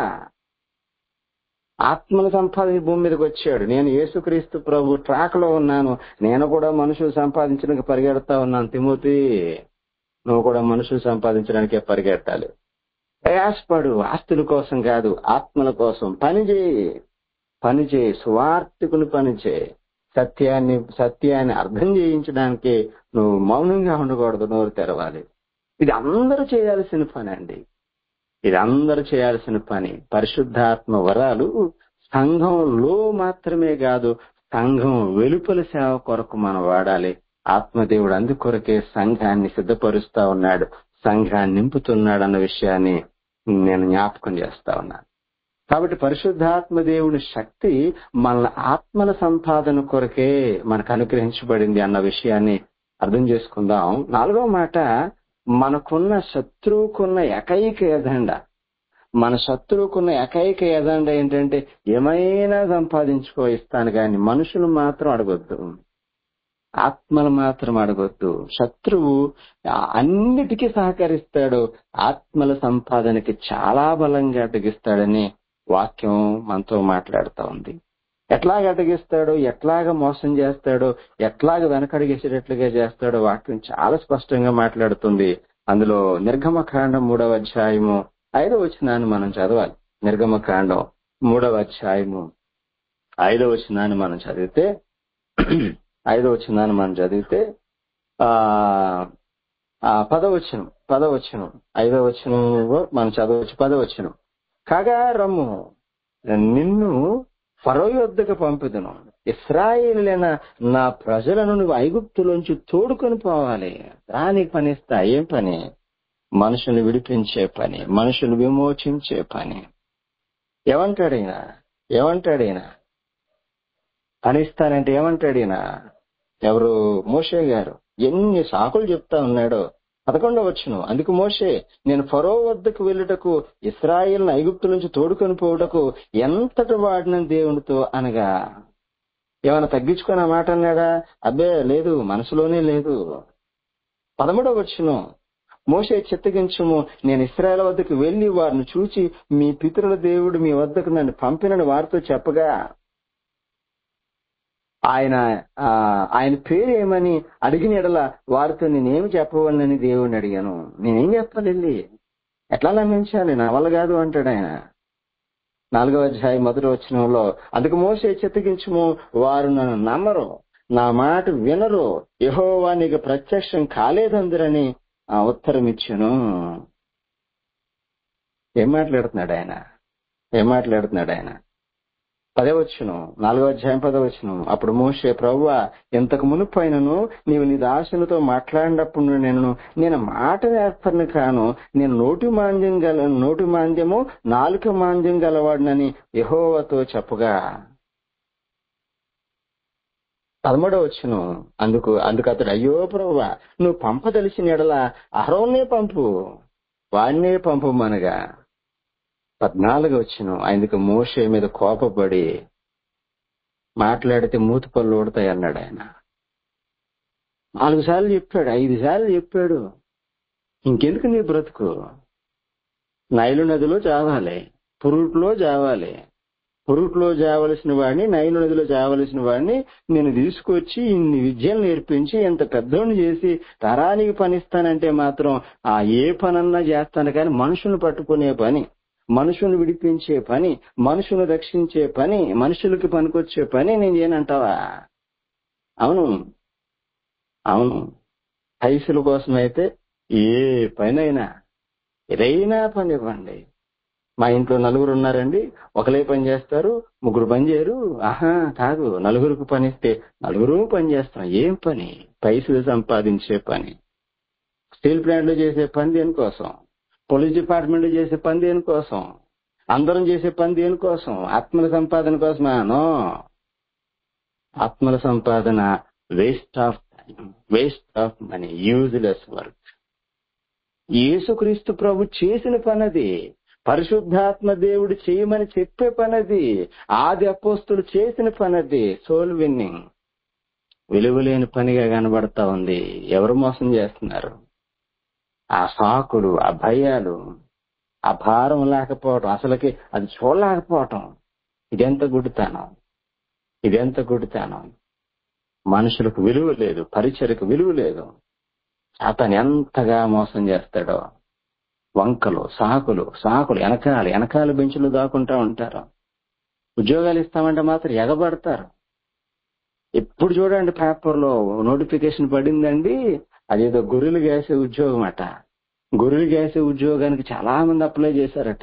Speaker 1: ఆత్మను సంపాదించి భూమి మీదకి వచ్చాడు నేను యేసుక్రీస్తు ప్రభు ట్రాక్ లో ఉన్నాను నేను కూడా మనుషులు సంపాదించడానికి పరిగెడతా ఉన్నాను తిమోతి నువ్వు కూడా మనుషులు సంపాదించడానికే పరిగెట్టాలి ప్రయాసపడు ఆస్తుల కోసం కాదు ఆత్మల కోసం పని చేయి పని చేయి స్వార్థకుని పని చేయి సత్యాన్ని సత్యాన్ని అర్థం చేయించడానికి నువ్వు మౌనంగా ఉండకూడదు నోరు తెరవాలి ఇది అందరూ చేయాల్సిన పని అండి ఇది అందరూ చేయాల్సిన పని పరిశుద్ధాత్మ వరాలు సంఘంలో మాత్రమే కాదు సంఘం వెలుపల సేవ కొరకు మనం వాడాలి ఆత్మదేవుడు అందుకొరకే సంఘాన్ని సిద్ధపరుస్తా ఉన్నాడు సంఘాన్ని నింపుతున్నాడు అన్న విషయాన్ని నేను జ్ఞాపకం చేస్తా ఉన్నాను కాబట్టి పరిశుద్ధాత్మ దేవుని శక్తి మన ఆత్మల సంపాదన కొరకే మనకు అనుగ్రహించబడింది అన్న విషయాన్ని అర్థం చేసుకుందాం నాలుగో మాట మనకున్న శత్రువుకున్న ఏకైక ఎదండ మన శత్రువుకున్న ఏకైక ఎదండ ఏంటంటే ఏమైనా సంపాదించుకో ఇస్తాను కానీ మనుషులు మాత్రం అడగొద్దు ఆత్మలు మాత్రం అడగొద్దు శత్రువు అన్నిటికీ సహకరిస్తాడు ఆత్మల సంపాదనకి చాలా బలంగా అడ్డగిస్తాడని వాక్యం మనతో మాట్లాడుతూ ఉంది ఎట్లాగ అడ్డగిస్తాడో ఎట్లాగ మోసం చేస్తాడో ఎట్లాగ వెనకడిగేసేటట్లుగా చేస్తాడో వాక్యం చాలా స్పష్టంగా మాట్లాడుతుంది అందులో నిర్గమకాండం మూడవ అధ్యాయము ఐదవ వచనాన్ని మనం చదవాలి నిర్గమకాండం మూడవ అధ్యాయము ఐదవ వచనాన్ని మనం చదివితే ఐదవ వచనాన్ని మనం చదివితే ఆ పదవచనం పదవచనం ఐదవ వచనం మనం చదవచ్చు పదవచనం కాగా రమ్ము నిన్ను ఫరో యొద్దకు పంపుదును ఇస్రాయేలైన నా ప్రజలను నువ్వు ఐగుప్తులోంచి తోడుకొని పోవాలి రానికి పని ఇస్తా ఏం పని మనుషులు విడిపించే పని మనుషులు విమోచించే పని ఏమంటాడైనా ఏమంటాడైనా పనిస్తానంటే ఏమంటాడైనా ఎవరు మోషే గారు ఎన్ని సాకులు చెప్తా ఉన్నాడో పదకొండవ వచ్చును అందుకు మోషే నేను ఫరో వద్దకు వెళ్ళుటకు ఇస్రాయిల్ ఐగుప్తు నుంచి తోడుకొని పోవుటకు ఎంతటి వాడిన దేవునితో అనగా ఏమైనా తగ్గించుకొని ఆ మాట అన్నాడా అబ్బే లేదు మనసులోనే లేదు పదమూడవ వచ్చును మోసే చిత్తగించుము నేను ఇస్రాయల్ వద్దకు వెళ్లి వారిని చూచి మీ పితరుల దేవుడు మీ వద్దకు నన్ను పంపినని వారితో చెప్పగా ఆయన ఆ, ఆయన పేరు ఏమని అడిగిన ఎడల వారితో నేనేమి చెప్పవలనని దేవుడిని అడిగాను నేనేం చెప్పాలి వెళ్ళి ఎట్లా నమ్మించాలి నా వల్ల కాదు అంటాడు ఆయన నాలుగవ అధ్యాయం మొదటి వచనంలో అందుకు మోసే చిత్తగించుము వారు నన్ను నమ్మరు నా మాట వినరు యెహోవా నీకు ప్రత్యక్షం కాలేదందరని ఆ ఉత్తరం ఇచ్చాను ఏం మాట్లాడుతున్నాడు ఆయన ఏం మాట్లాడుతున్నాడు ఆయన పదవచ్చును నాలుగో అధ్యాయం పదవచ్చును అప్పుడు మోసే ప్రవ్వా ఇంతకు మునుపైనను నీవు నీ దాసులతో మాట్లాడినప్పుడు నేను నేను మాట నేర్పను కాను నేను నోటి మాంద్యం గల నోటి మాంద్యము నాలుక మాంద్యం గలవాడినని యహోవతో చెప్పగా పదమూడవ వచ్చును అందుకు అందుకు అతడు అయ్యో ప్రవ్వా నువ్వు పంపదలిసిన ఎడల అహరోన్నే పంపు వాడినే పంపమనగా పద్నాలుగు వచ్చును ఆయనకు మోషే మీద కోపపడి మాట్లాడితే మూతి పళ్ళు ఊడతాయి అన్నాడు ఆయన నాలుగు సార్లు చెప్పాడు ఐదు సార్లు చెప్పాడు ఇంకెందుకు నీ బ్రతుకు నైలు నదిలో చావాలి పురుట్లో చావాలి పురుట్లో చావలసిన వాడిని నైలు నదిలో చావలసిన వాడిని నేను తీసుకొచ్చి ఇన్ని విద్యలు నేర్పించి ఎంత పెద్దోడిని చేసి తరానికి పనిస్తానంటే మాత్రం ఆ ఏ పనన్నా చేస్తాను కానీ మనుషులను పట్టుకునే పని మనుషులను విడిపించే పని మనుషులను రక్షించే పని మనుషులకి పనికొచ్చే పని నేను చేయనంటావా అవును అవును పైసల కోసం అయితే ఏ పనైనా ఏదైనా పని ఇవ్వండి మా ఇంట్లో నలుగురు ఉన్నారండి ఒకలే పని చేస్తారు ముగ్గురు పని చేయరు ఆహా కాదు నలుగురికి పని ఇస్తే నలుగురు పని చేస్తాం ఏం పని పైసలు సంపాదించే పని స్టీల్ ప్లాంట్ లో చేసే పని దేనికోసం పోలీస్ డిపార్ట్మెంట్ లో చేసే పని దేనికోసం అందరం చేసే పని దేనికోసం ఆత్మల సంపాదన కోసమా నో ఆత్మల సంపాదన waste of time waste of money useless work యేసుక్రీస్తు ప్రభు చేసిన పనది పరిశుద్ధాత్మ దేవుడు చేయమని చెప్పే పనది ఆది అపోస్తులు చేసిన పనది సోల్ విన్నింగ్ విలువలేని పనిగా కనబడతా ఉంది ఎవరు మోసం చేస్తున్నారు ఆ సాకులు ఆ భయాలు ఆ భారం లేకపోవటం అసలుకి అది చూడలేకపోవటం ఇదెంత గుడితానం ఇదెంత గుడితానం మనుషులకు విలువ లేదు పరిచయకు విలువ లేదు అతను ఎంతగా మోసం చేస్తాడో వంకలు సాకులు సాకులు వెనకాల వెనకాల బెంచులు దాక్కుంటా ఉంటారు ఉద్యోగాలు ఇస్తామంటే మాత్రం ఎగబడతారు ఎప్పుడు చూడండి పేపర్లో నోటిఫికేషన్ పడిందండి అదేదో గొర్రెలు గేసే ఉద్యోగం అట గొర్రెలు గేసే ఉద్యోగానికి చాలా మంది అప్లై చేశారట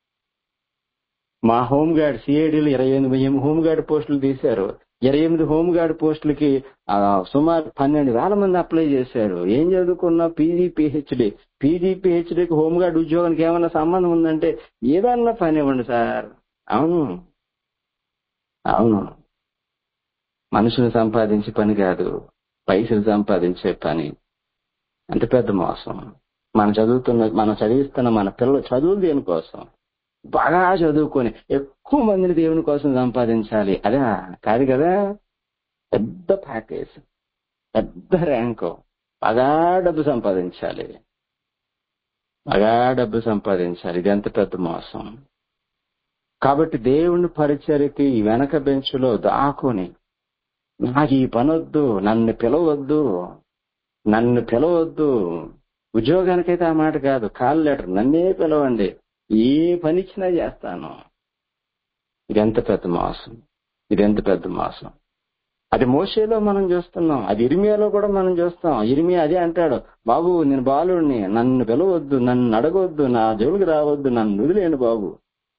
Speaker 1: మా హోమ్ గార్డ్ సిఐడిలు ఇరవై ఎనిమిది హోమ్ గార్డ్ పోస్టులు తీశారు ఇరవై ఎనిమిది హోమ్ గార్డ్ పోస్టులకి ఆ, సుమారు పన్నెండు వేల మంది అప్లై చేశారు ఏం చదువుకున్నా పీజీ పిహెచ్డి పీజీ పిహెచ్డికి హోమ్ గార్డ్ ఉద్యోగానికి ఏమన్నా సంబంధం ఉందంటే ఏదన్నా పని ఇవ్వండి సార్ అవును అవును మనుషులు సంపాదించే పని కాదు పైసలు సంపాదించే పని అంత పెద్ద మోసం మనం చదువుతున్న మనం చదివిస్తున్న మన పిల్లలు చదువులు దేనికోసం బాగా చదువుకొని ఎక్కువ మందిని దేవుని కోసం సంపాదించాలి అదే కాదు కదా పెద్ద ప్యాకేజ్ పెద్ద ర్యాంకు బాగా డబ్బు సంపాదించాలి బాగా డబ్బు సంపాదించాలి ఇది ఎంత పెద్ద మోసం కాబట్టి దేవుని పరిచయకి ఈ వెనక బెంచ్లో దాక్కుని నాకు ఈ పనొద్దు నన్ను పిలవద్దు నన్ను పిలవద్దు ఉద్యోగానికైతే ఆ మాట కాదు కాల్ లెటర్ నన్నే పిలవండి ఏ పని ఇచ్చినా చేస్తాను ఇదెంత పెద్ద మోసం ఇదెంత పెద్ద మోసం అది మోసేలో మనం చూస్తున్నాం అది ఇరిమియాలో కూడా మనం చూస్తాం ఇరిమియా అదే అంటాడు బాబు నేను బాలుడిని నన్ను పిలవద్దు నన్ను అడగవద్దు నా జోలికి రావద్దు నన్ను వదిలేను బాబు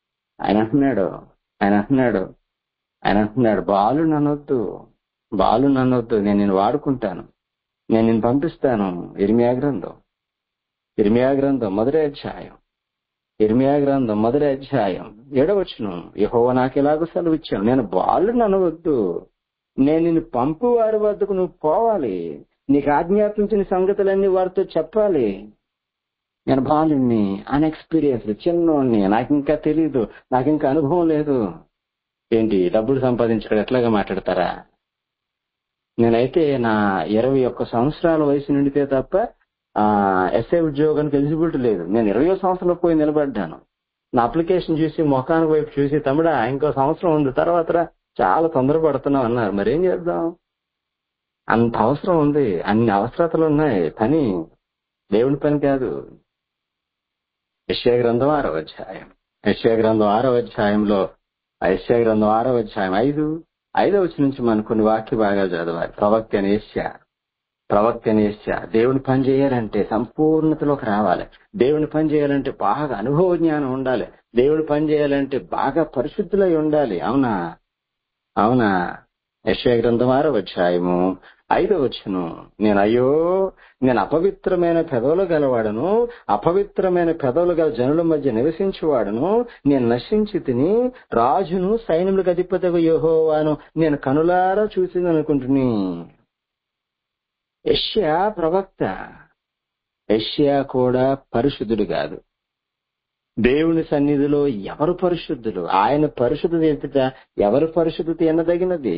Speaker 1: ఆయన అంటున్నాడు ఆయన అంటున్నాడు ఆయన అంటున్నాడు బాలు నన్నొద్దు బాలు నన్నొద్దు నేను నేను వాడుకుంటాను నేను నేను పంపిస్తాను ఇర్మియా గ్రంథం ఇర్మియా గ్రంథం మొదటి అధ్యాయం ఇర్మియా గ్రంథం మొదటి అధ్యాయం ఏడవచ్చును యహోవ నాకు ఎలాగో సెలవు ఇచ్చాను నేను బాలు ననవద్దు నేను నిన్ను పంపు వారి వద్దకు నువ్వు పోవాలి నీకు ఆజ్ఞాపించిన సంగతులన్నీ వారితో చెప్పాలి నేను బాలుని అన్ఎక్స్పీరియన్స్ చిన్నోడిని నాకు ఇంకా తెలియదు నాకు ఇంకా అనుభవం లేదు ఏంటి డబ్బులు సంపాదించడం ఎట్లాగా మాట్లాడతారా నేనైతే నా ఇరవై ఒక్క సంవత్సరాల వయసు నిండితే తప్ప ఆ ఎస్ఐ ఉద్యోగానికి ఎలిజిబిలిటీ లేదు నేను ఇరవై సంవత్సరంలో పోయి నిలబడ్డాను నా అప్లికేషన్ చూసి మొఖానికి వైపు చూసి తమ్ముడా ఇంకో సంవత్సరం ఉంది తర్వాత రా, చాలా తొందరపడుతున్నావు అన్నారు మరేం చేద్దాం అంత అవసరం ఉంది అన్ని అవసరతలు ఉన్నాయి పని దేవుని పని కాదు యశ్యా గ్రంథం ఆరో అధ్యాయం యశ్యా గ్రంథం ఆరో అధ్యాయంలో ఆ యశ్యా గ్రంథం ఆరో అధ్యాయం ఐదు ఐదో వచ్చి నుంచి మనం కొన్ని వాక్య భాగాలు చదవాలి ప్రవక్త అని యశ్యా ప్రవక్త అని యశ్యా దేవుని పని చేయాలంటే సంపూర్ణతలోకి రావాలి దేవుని పని చేయాలంటే బాగా అనుభవ జ్ఞానం ఉండాలి దేవుని పని చేయాలంటే బాగా పరిశుద్ధులై ఉండాలి అవునా అవునా యశ్యా గ్రంథం ఆరో అధ్యాయము ఐదో వచ్చును నేను అయ్యో నేను అపవిత్రమైన పెదవులు గలవాడను అపవిత్రమైన పెదవులు గల జనుల మధ్య నివసించేవాడును నేను నశించి తిని రాజును సైన్యములకు అధిపతకు యోహోవాను నేను కనులారా చూసింది అనుకుంటుని యష్యా ప్రవక్త యష్యా కూడా పరిశుద్ధుడు కాదు దేవుని సన్నిధిలో ఎవరు పరిశుద్ధులు ఆయన పరిశుద్ధత ఎదుట ఎవరు పరిశుద్ధత ఎన్నదగినది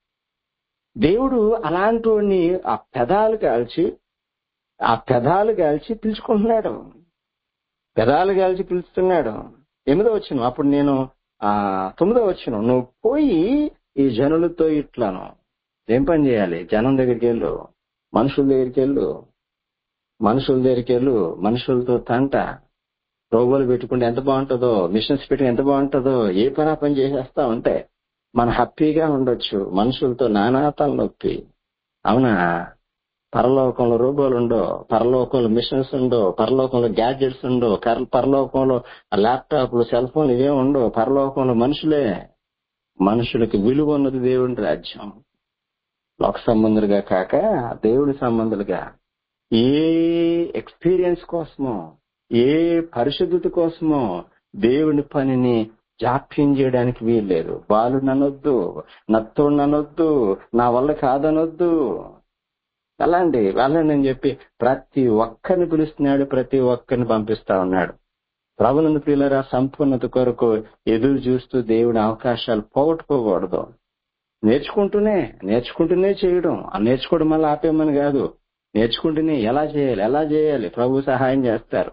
Speaker 1: దేవుడు అలాంటి వాడిని ఆ పెదాలు కాల్చి ఆ పెదాలు కాల్చి పిలుచుకుంటున్నాడు పెదాలు కాల్చి పిలుస్తున్నాడు ఎనిమిదో వచ్చిన అప్పుడు నేను ఆ తొమ్మిదో వచ్చిన నువ్వు పోయి ఈ జనులతో ఇట్లాను ఏం పని చేయాలి జనం దగ్గరికి వెళ్ళు మనుషుల దగ్గరికి వెళ్ళు మనుషుల దగ్గరికి వెళ్ళు మనుషులతో తంట రోగులు పెట్టుకుంటే ఎంత బాగుంటుందో మిషన్స్ పెట్టి ఎంత బాగుంటుందో ఏ పని ఆ పని చేసేస్తా ఉంటే మనం హ్యాపీగా ఉండొచ్చు మనుషులతో నానాతాలు నొప్పి అవునా పరలోకంలో రోబోలు ఉండో పరలోకంలో మిషన్స్ ఉండో పరలోకంలో గ్యాడ్జెట్స్ ఉండో కర- పరలోకంలో ల్యాప్టాప్లు సెల్ ఫోన్లు ఇవే ఉండో పరలోకంలో మనుషులే మనుషులకి విలువ ఉన్నది దేవుని రాజ్యం లోక సంబంధులుగా కాక దేవుడి సంబంధులుగా ఏ ఎక్స్పీరియన్స్ కోసమో ఏ పరిశుద్ధత కోసమో దేవుని పనిని జాప్యం చేయడానికి వీల్లేదు బాలు ననొద్దు నత్తోడు ననొద్దు నా వల్ల కాదనొద్దు వెళ్ళండి వెళ్ళండి అని చెప్పి ప్రతి ఒక్కరిని పిలుస్తున్నాడు ప్రతి ఒక్కరిని పంపిస్తా ఉన్నాడు ప్రభునందు ప్రియులరా సంపూర్ణత కొరకు ఎదురు చూస్తూ దేవుని అవకాశాలు పోగొట్టుకోకూడదు నేర్చుకుంటూనే నేర్చుకుంటూనే చేయడం ఆ నేర్చుకోవడం వల్ల ఆపేమని కాదు నేర్చుకుంటూనే ఎలా చేయాలి ఎలా చేయాలి ప్రభు సహాయం చేస్తారు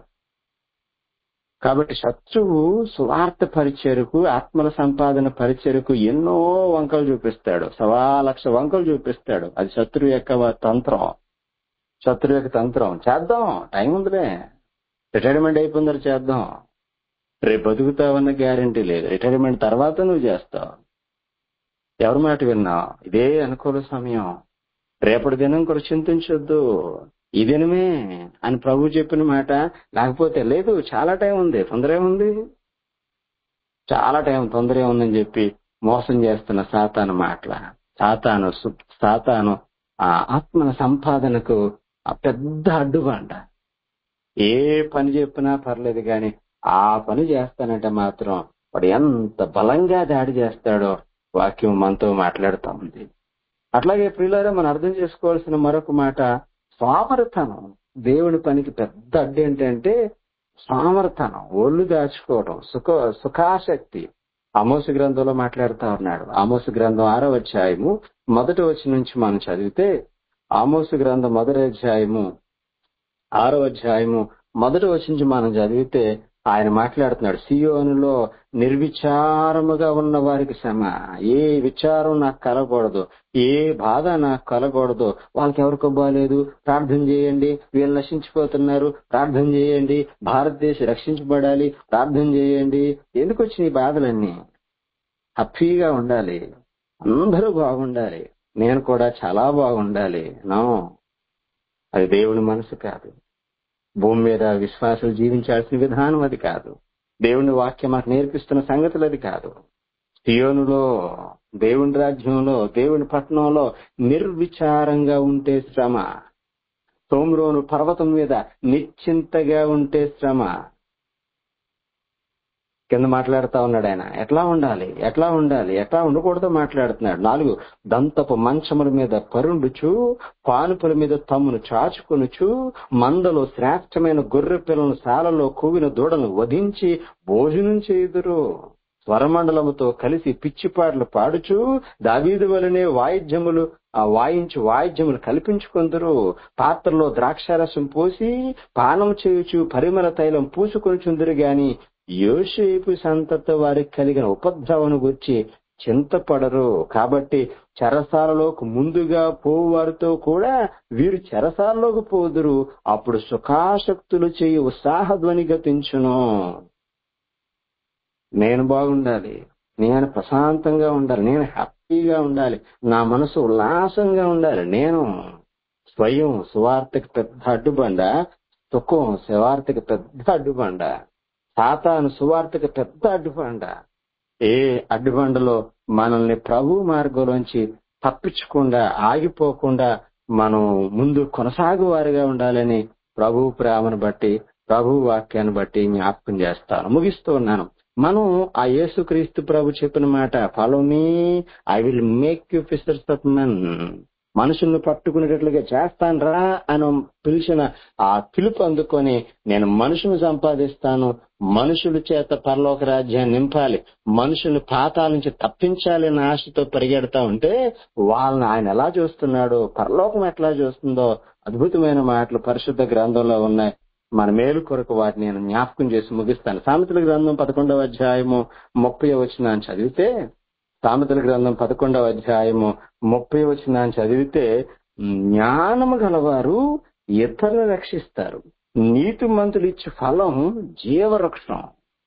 Speaker 1: కాబట్టి శత్రువు స్వార్థ పరిచయకు ఆత్మల సంపాదన పరిచయకు ఎన్నో వంకలు చూపిస్తాడు సవా లక్ష వంకలు చూపిస్తాడు అది శత్రువు యొక్క తంత్రం శత్రువు యొక్క తంత్రం చేద్దాం టైం ఉందిలే రిటైర్మెంట్ అయిపోయిందని చేద్దాం రేపు బతుకుతావన్న గ్యారంటీ లేదు రిటైర్మెంట్ తర్వాత నువ్వు చేస్తావు ఎవరి మాట విన్నావు ఇదే అనుకూల సమయం రేపటి దినం కూడా చింతించొద్దు ఈ దినమే అని ప్రభు చెప్పిన మాట లేకపోతే లేదు చాలా టైం ఉంది తొందర ఉంది చాలా టైం తొందర ఉందని చెప్పి మోసం చేస్తున్న సాతాను మాటల సాతాను సు- సాతాను ఆ ఆత్మల సంపాదనకు ఆ పెద్ద అడ్డుబండ ఏ పని చెప్పినా పర్లేదు కానీ ఆ పని చేస్తానంటే మాత్రం వాడు ఎంత బలంగా దాడి చేస్తాడో వాక్యం మనతో మాట్లాడుతూ ఉంది అట్లాగే ప్రియులారా మనం అర్థం చేసుకోవాల్సిన మరొక మాట స్వామర్థనం దేవుని పనికి పెద్ద అడ్డు ఏంటంటే స్వామర్థనం ఒళ్ళు దాచుకోవడం సుఖ సుఖాశక్తి ఆమోసు గ్రంథంలో మాట్లాడుతా ఉన్నాడు ఆమోసు గ్రంథం ఆరో అధ్యాయము మొదటి వచ్చి నుంచి మనం చదివితే ఆమోసు గ్రంథం మొదటి అధ్యాయము ఆరో అధ్యాయము మొదటి వచ్చి నుంచి మనం చదివితే ఆయన మాట్లాడుతున్నాడు సియోనులో నిర్విచారముగా ఉన్న వారికి శ్రమ ఏ విచారం నాకు కలగకూడదు ఏ బాధ నాకు కలగకూడదు వాళ్ళకి ఎవరికో బాలేదు ప్రార్థన చేయండి వీళ్ళు నశించిపోతున్నారు ప్రార్థన చేయండి భారతదేశం రక్షించబడాలి ప్రార్థన చేయండి ఎందుకు వచ్చిన ఈ బాధలన్నీ హ్యాపీగా ఉండాలి అందరూ బాగుండాలి నేను కూడా చాలా బాగుండాలి నో అది దేవుని మనసు కాదు భూమి మీద విశ్వాసులు జీవించాల్సిన విధానం అది కాదు దేవుని వాక్యం మనకు నేర్పిస్తున్న సంగతులు అది కాదు సియోనులో దేవుని రాజ్యంలో దేవుని పట్టణంలో నిర్విచారంగా ఉంటే శ్రమ సోమ్రోను పర్వతం మీద నిశ్చింతగా ఉంటే శ్రమ కింద మాట్లాడుతా ఉన్నాడు ఆయన ఎట్లా ఉండాలి ఎట్లా ఉండాలి ఎట్లా ఉండకూడదో మాట్లాడుతున్నాడు నాలుగు దంతపు మంచముల మీద పరుండుచు పానుపుల మీద తమ్మును చాచుకొనుచు మందలో శ్రేష్టమైన గొర్రె పిల్లలను శాలలో కూవిన దూడను వధించి భోజనం చేయుదురు స్వరమండలముతో కలిసి పిచ్చిపాటలు పాడుచు దావీదు వలనే వాయిద్యములు ఆ వాయించి వాయిద్యములు కల్పించుకొందరు పాత్రలో ద్రాక్షారసం పోసి పానం చేయుచు పరిమళ తైలం పూసుకొనిచుందరు గాని యోషేపు సంతత వారికి కలిగిన ఉపద్రవను గురించి చింతపడరు కాబట్టి చెరసాలలోకి ముందుగా పోవారితో కూడా వీరు చెరసాలలోకి పోదురు అప్పుడు సుఖాసక్తులు చేయి ఉత్సాహధ్వని గతించును నేను బాగుండాలి నేను ప్రశాంతంగా ఉండాలి నేను హ్యాపీగా ఉండాలి నా మనసు ఉల్లాసంగా ఉండాలి నేను స్వయం సువార్తకి పెద్ద అడ్డుబండ సుఖం సువార్తకి పెద్ద అడ్డుబండ సాతాను సువార్తకి పెద్ద అడ్డుబండ ఏ అడ్డుబండలో మనల్ని ప్రభు మార్గంలోంచి తప్పించకుండా ఆగిపోకుండా మనం ముందు కొనసాగు వారిగా ఉండాలని ప్రభు ప్రేమను బట్టి ప్రభు వాక్యాన్ని బట్టి జ్ఞాపకం చేస్తాను ముగిస్తూ ఉన్నాను మనం ఆ యేసుక్రీస్తు ప్రభు చెప్పిన మాట follow me I will make you fishers of men మనుషుల్ని పట్టుకునేటట్లుగా చేస్తాను రా అని పిలిచిన ఆ పిలుపు అందుకొని నేను మనుషుని సంపాదిస్తాను మనుషుల చేత పరలోక రాజ్యాన్ని నింపాలి మనుషుల్ని పాతాల నుంచి తప్పించాలి అనే ఆశతో పరిగెడతా ఉంటే వాళ్ళని ఆయన ఎలా చూస్తున్నాడో పరలోకం ఎట్లా చూస్తుందో అద్భుతమైన మాటలు పరిశుద్ధ గ్రంథంలో ఉన్నాయి మన మేలు కొరకు వాటిని నేను జ్ఞాపకం చేసి ముగిస్తాను సామెతల గ్రంథం పదకొండవ అధ్యాయము ముప్పై వచ్చిన చదివితే సామెతల గ్రంథం పదకొండవ అధ్యాయము ముప్పై వచ్చిన చదివితే జ్ఞానము గలవారు ఇతరులను రక్షిస్తారు నీతి మంతులు ఇచ్చే ఫలం జీవవృక్షం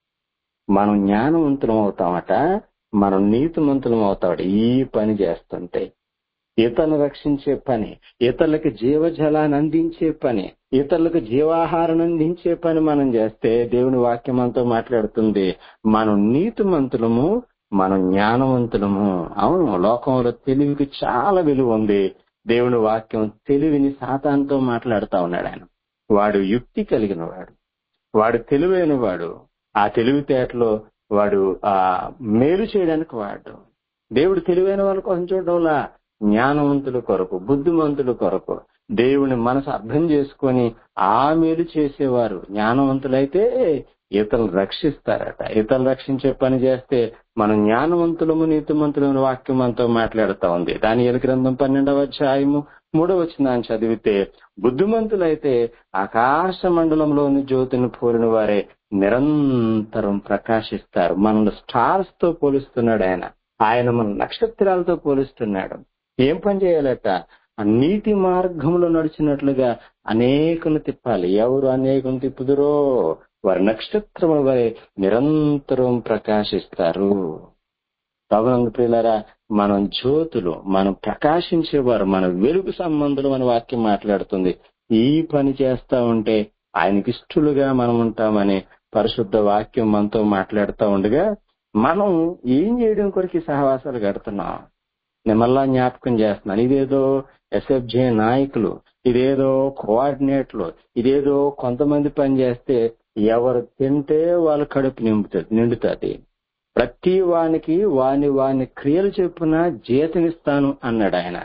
Speaker 1: మనం జ్ఞానవంతులం అవుతామట మనం నీతిమంతులం అవుతామట ఈ పని చేస్తుంటే ఇతరులను రక్షించే పని ఇతరులకు జీవజలాన్ని అందించే పని ఇతరులకు జీవాహారం అందించే పని మనం చేస్తే దేవుని వాక్యం మనతో మాట్లాడుతుంది మనం నీతిమంతులము మనం జ్ఞానవంతులము అవును లోకంలో తెలివికి చాలా విలువ ఉంది దేవుని వాక్యం తెలివిని సాతాన్తో మాట్లాడుతా ఉన్నాడు ఆయన వాడు యుక్తి కలిగిన వాడు వాడు తెలివైన వాడు ఆ తెలివితేటలో వాడు ఆ మేలు చేయడానికి వాడు దేవుడు తెలివైన వాళ్ళ కోసం చూడడంలా జ్ఞానవంతుల కొరకు బుద్ధిమంతుల కొరకు దేవుని మనసు అర్థం చేసుకొని ఆ మేలు చేసేవారు జ్ఞానవంతులైతే ఇతరులు రక్షిస్తారట ఇతరులు రక్షించే పని చేస్తే మనం జ్ఞానవంతులము నీతిమంతులము వాక్యం మనతో మాట్లాడుతా ఉంది దాని ఎలు గ్రంథం పన్నెండవ అధ్యాయము మూడవ వచ్చిన చదివితే బుద్ధిమంతులైతే ఆకాశ మండలంలోని జ్యోతిని పోలిన వారే నిరంతరం ప్రకాశిస్తారు మనల్ని స్టార్స్ తో పోలుస్తున్నాడు ఆయన ఆయన మన నక్షత్రాలతో పోలుస్తున్నాడు ఏం పని చేయాలట ఆ నీతి మార్గంలో నడిచినట్లుగా అనేకులు తిప్పాలి ఎవరు అనేకులు తిప్పుదురో వారి నక్షత్రముల వరే నిరంతరం ప్రకాశిస్తారు ప్రభునందు ప్రియులరా మనం జ్యోతులు మనం ప్రకాశించేవారు మన వెలుగు సంబంధులు మన వాక్యం మాట్లాడుతుంది ఈ పని చేస్తా ఉంటే ఆయనకి ఇష్టలుగా మనం ఉంటామని పరిశుద్ధ వాక్యం మనతో మాట్లాడుతూ ఉండగా మనం ఏం చేయడం కొరకు సహవాసాలు కడుతున్నాం నేను మళ్ళా జ్ఞాపకం చేస్తున్నాను ఇదేదో ఎస్ఎఫ్జే నాయకులు ఇదేదో కోఆర్డినేట్లు ఇదేదో కొంతమంది పని చేస్తే ఎవరు తింటే వాళ్ళ కడుపు నింపుతుంది నిండుతుంది ప్రతి వానికి వాని వాని క్రియలు చెప్పున జీతమిస్తాను అన్నాడు ఆయన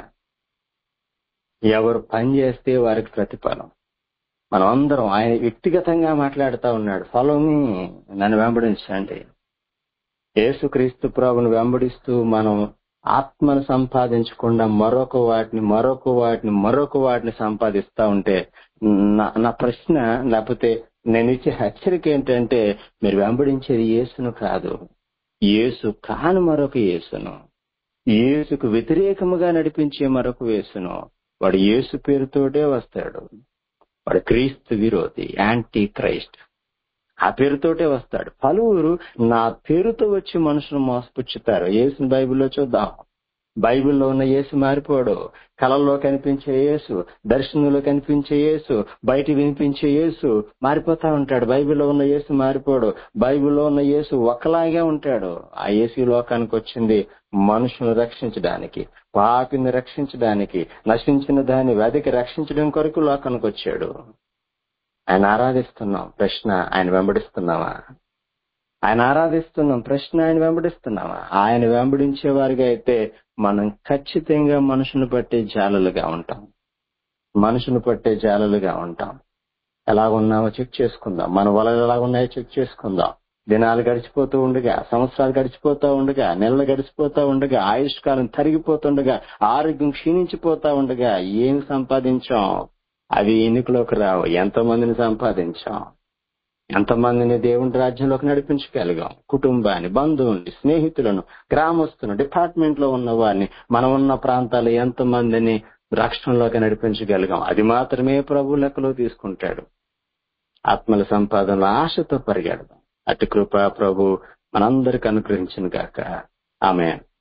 Speaker 1: ఎవరు పని చేస్తే వారికి ప్రతిఫలం మనం అందరం ఆయన వ్యక్తిగతంగా మాట్లాడుతూ ఉన్నాడు ఫాలో మీ నన్ను వెంబడించండి యేసుక్రీస్తు ప్రభుని వెంబడిస్తూ మనం ఆత్మను సంపాదించకుండా మరొక వాటిని మరొక వాటిని మరొక వాటిని సంపాదిస్తా ఉంటే నా- నా ప్రశ్న లేకపోతే నేను ఇచ్చే హెచ్చరిక ఏంటంటే మీరు వెంబడించేది యేసును కాదు యేసు కాని మరొక యేసును యేసుకు వ్యతిరేకముగా నడిపించే మరొక యేసును వాడు యేసు పేరుతోటే వస్తాడు వాడు క్రీస్తు విరోధి యాంటీ క్రైస్ట్ ఆ పేరుతోటే వస్తాడు పలువురు నా పేరుతో వచ్చి మనుషులు మోసపుచ్చుతారు యేసుని బైబిల్లో చూద్దాం బైబిల్లో ఉన్న యేసు మారిపోడు కళల్లో కనిపించే యేసు దర్శనంలో కనిపించే యేసు బయట వినిపించే యేసు మారిపోతా ఉంటాడు బైబిల్లో ఉన్న యేసు మారిపోడు బైబిల్లో ఉన్న యేసు ఒకలాగే ఉంటాడు ఆ యేసు ఈ లోకానికి వచ్చింది మనుషులను రక్షించడానికి పాపిని రక్షించడానికి నశించిన దాన్ని వెదకి రక్షించడం కొరకు లోకానికి వచ్చాడు ఆయన ఆరాధిస్తున్నాం ప్రశ్న ఆయన వెంబడిస్తున్నావా ఆయన ఆరాధిస్తున్నాం ప్రశ్న ఆయన వెంబడిస్తున్నామా ఆయన వెంబడించే వారిగా అయితే మనం ఖచ్చితంగా మనుషుని పట్టే జాలలుగా ఉంటాం మనుషుని పట్టే జాలలుగా ఉంటాం ఎలా ఉన్నామో చెక్ చేసుకుందాం మన వలలు ఎలా ఉన్నాయో చెక్ చేసుకుందాం దినాలు గడిచిపోతూ ఉండగా సంవత్సరాలు గడిచిపోతూ ఉండగా నెలలు గడిచిపోతూ ఉండగా ఆయుష్ కాలం తరిగిపోతుండగా ఆరోగ్యం క్షీణించిపోతా ఉండగా ఏం సంపాదించాం అవి ఎన్నికలోకి రావు ఎంతమందిని సంపాదించాం ఎంతమందిని దేవుని రాజ్యంలోకి నడిపించగలిగాం కుటుంబాన్ని బంధువుల్ని స్నేహితులను గ్రామస్తులను డిపార్ట్మెంట్ లో ఉన్న వారిని మనం ఉన్న ప్రాంతాలు ఎంతమందిని రక్షణలోకి నడిపించగలిగాం అది మాత్రమే ప్రభు లెక్కలో తీసుకుంటాడు ఆత్మల సంపాదనలో ఆశతో పరిగెడదాం అటు కృప ప్రభు మనందరికి అనుగ్రహించిన గాక ఆమె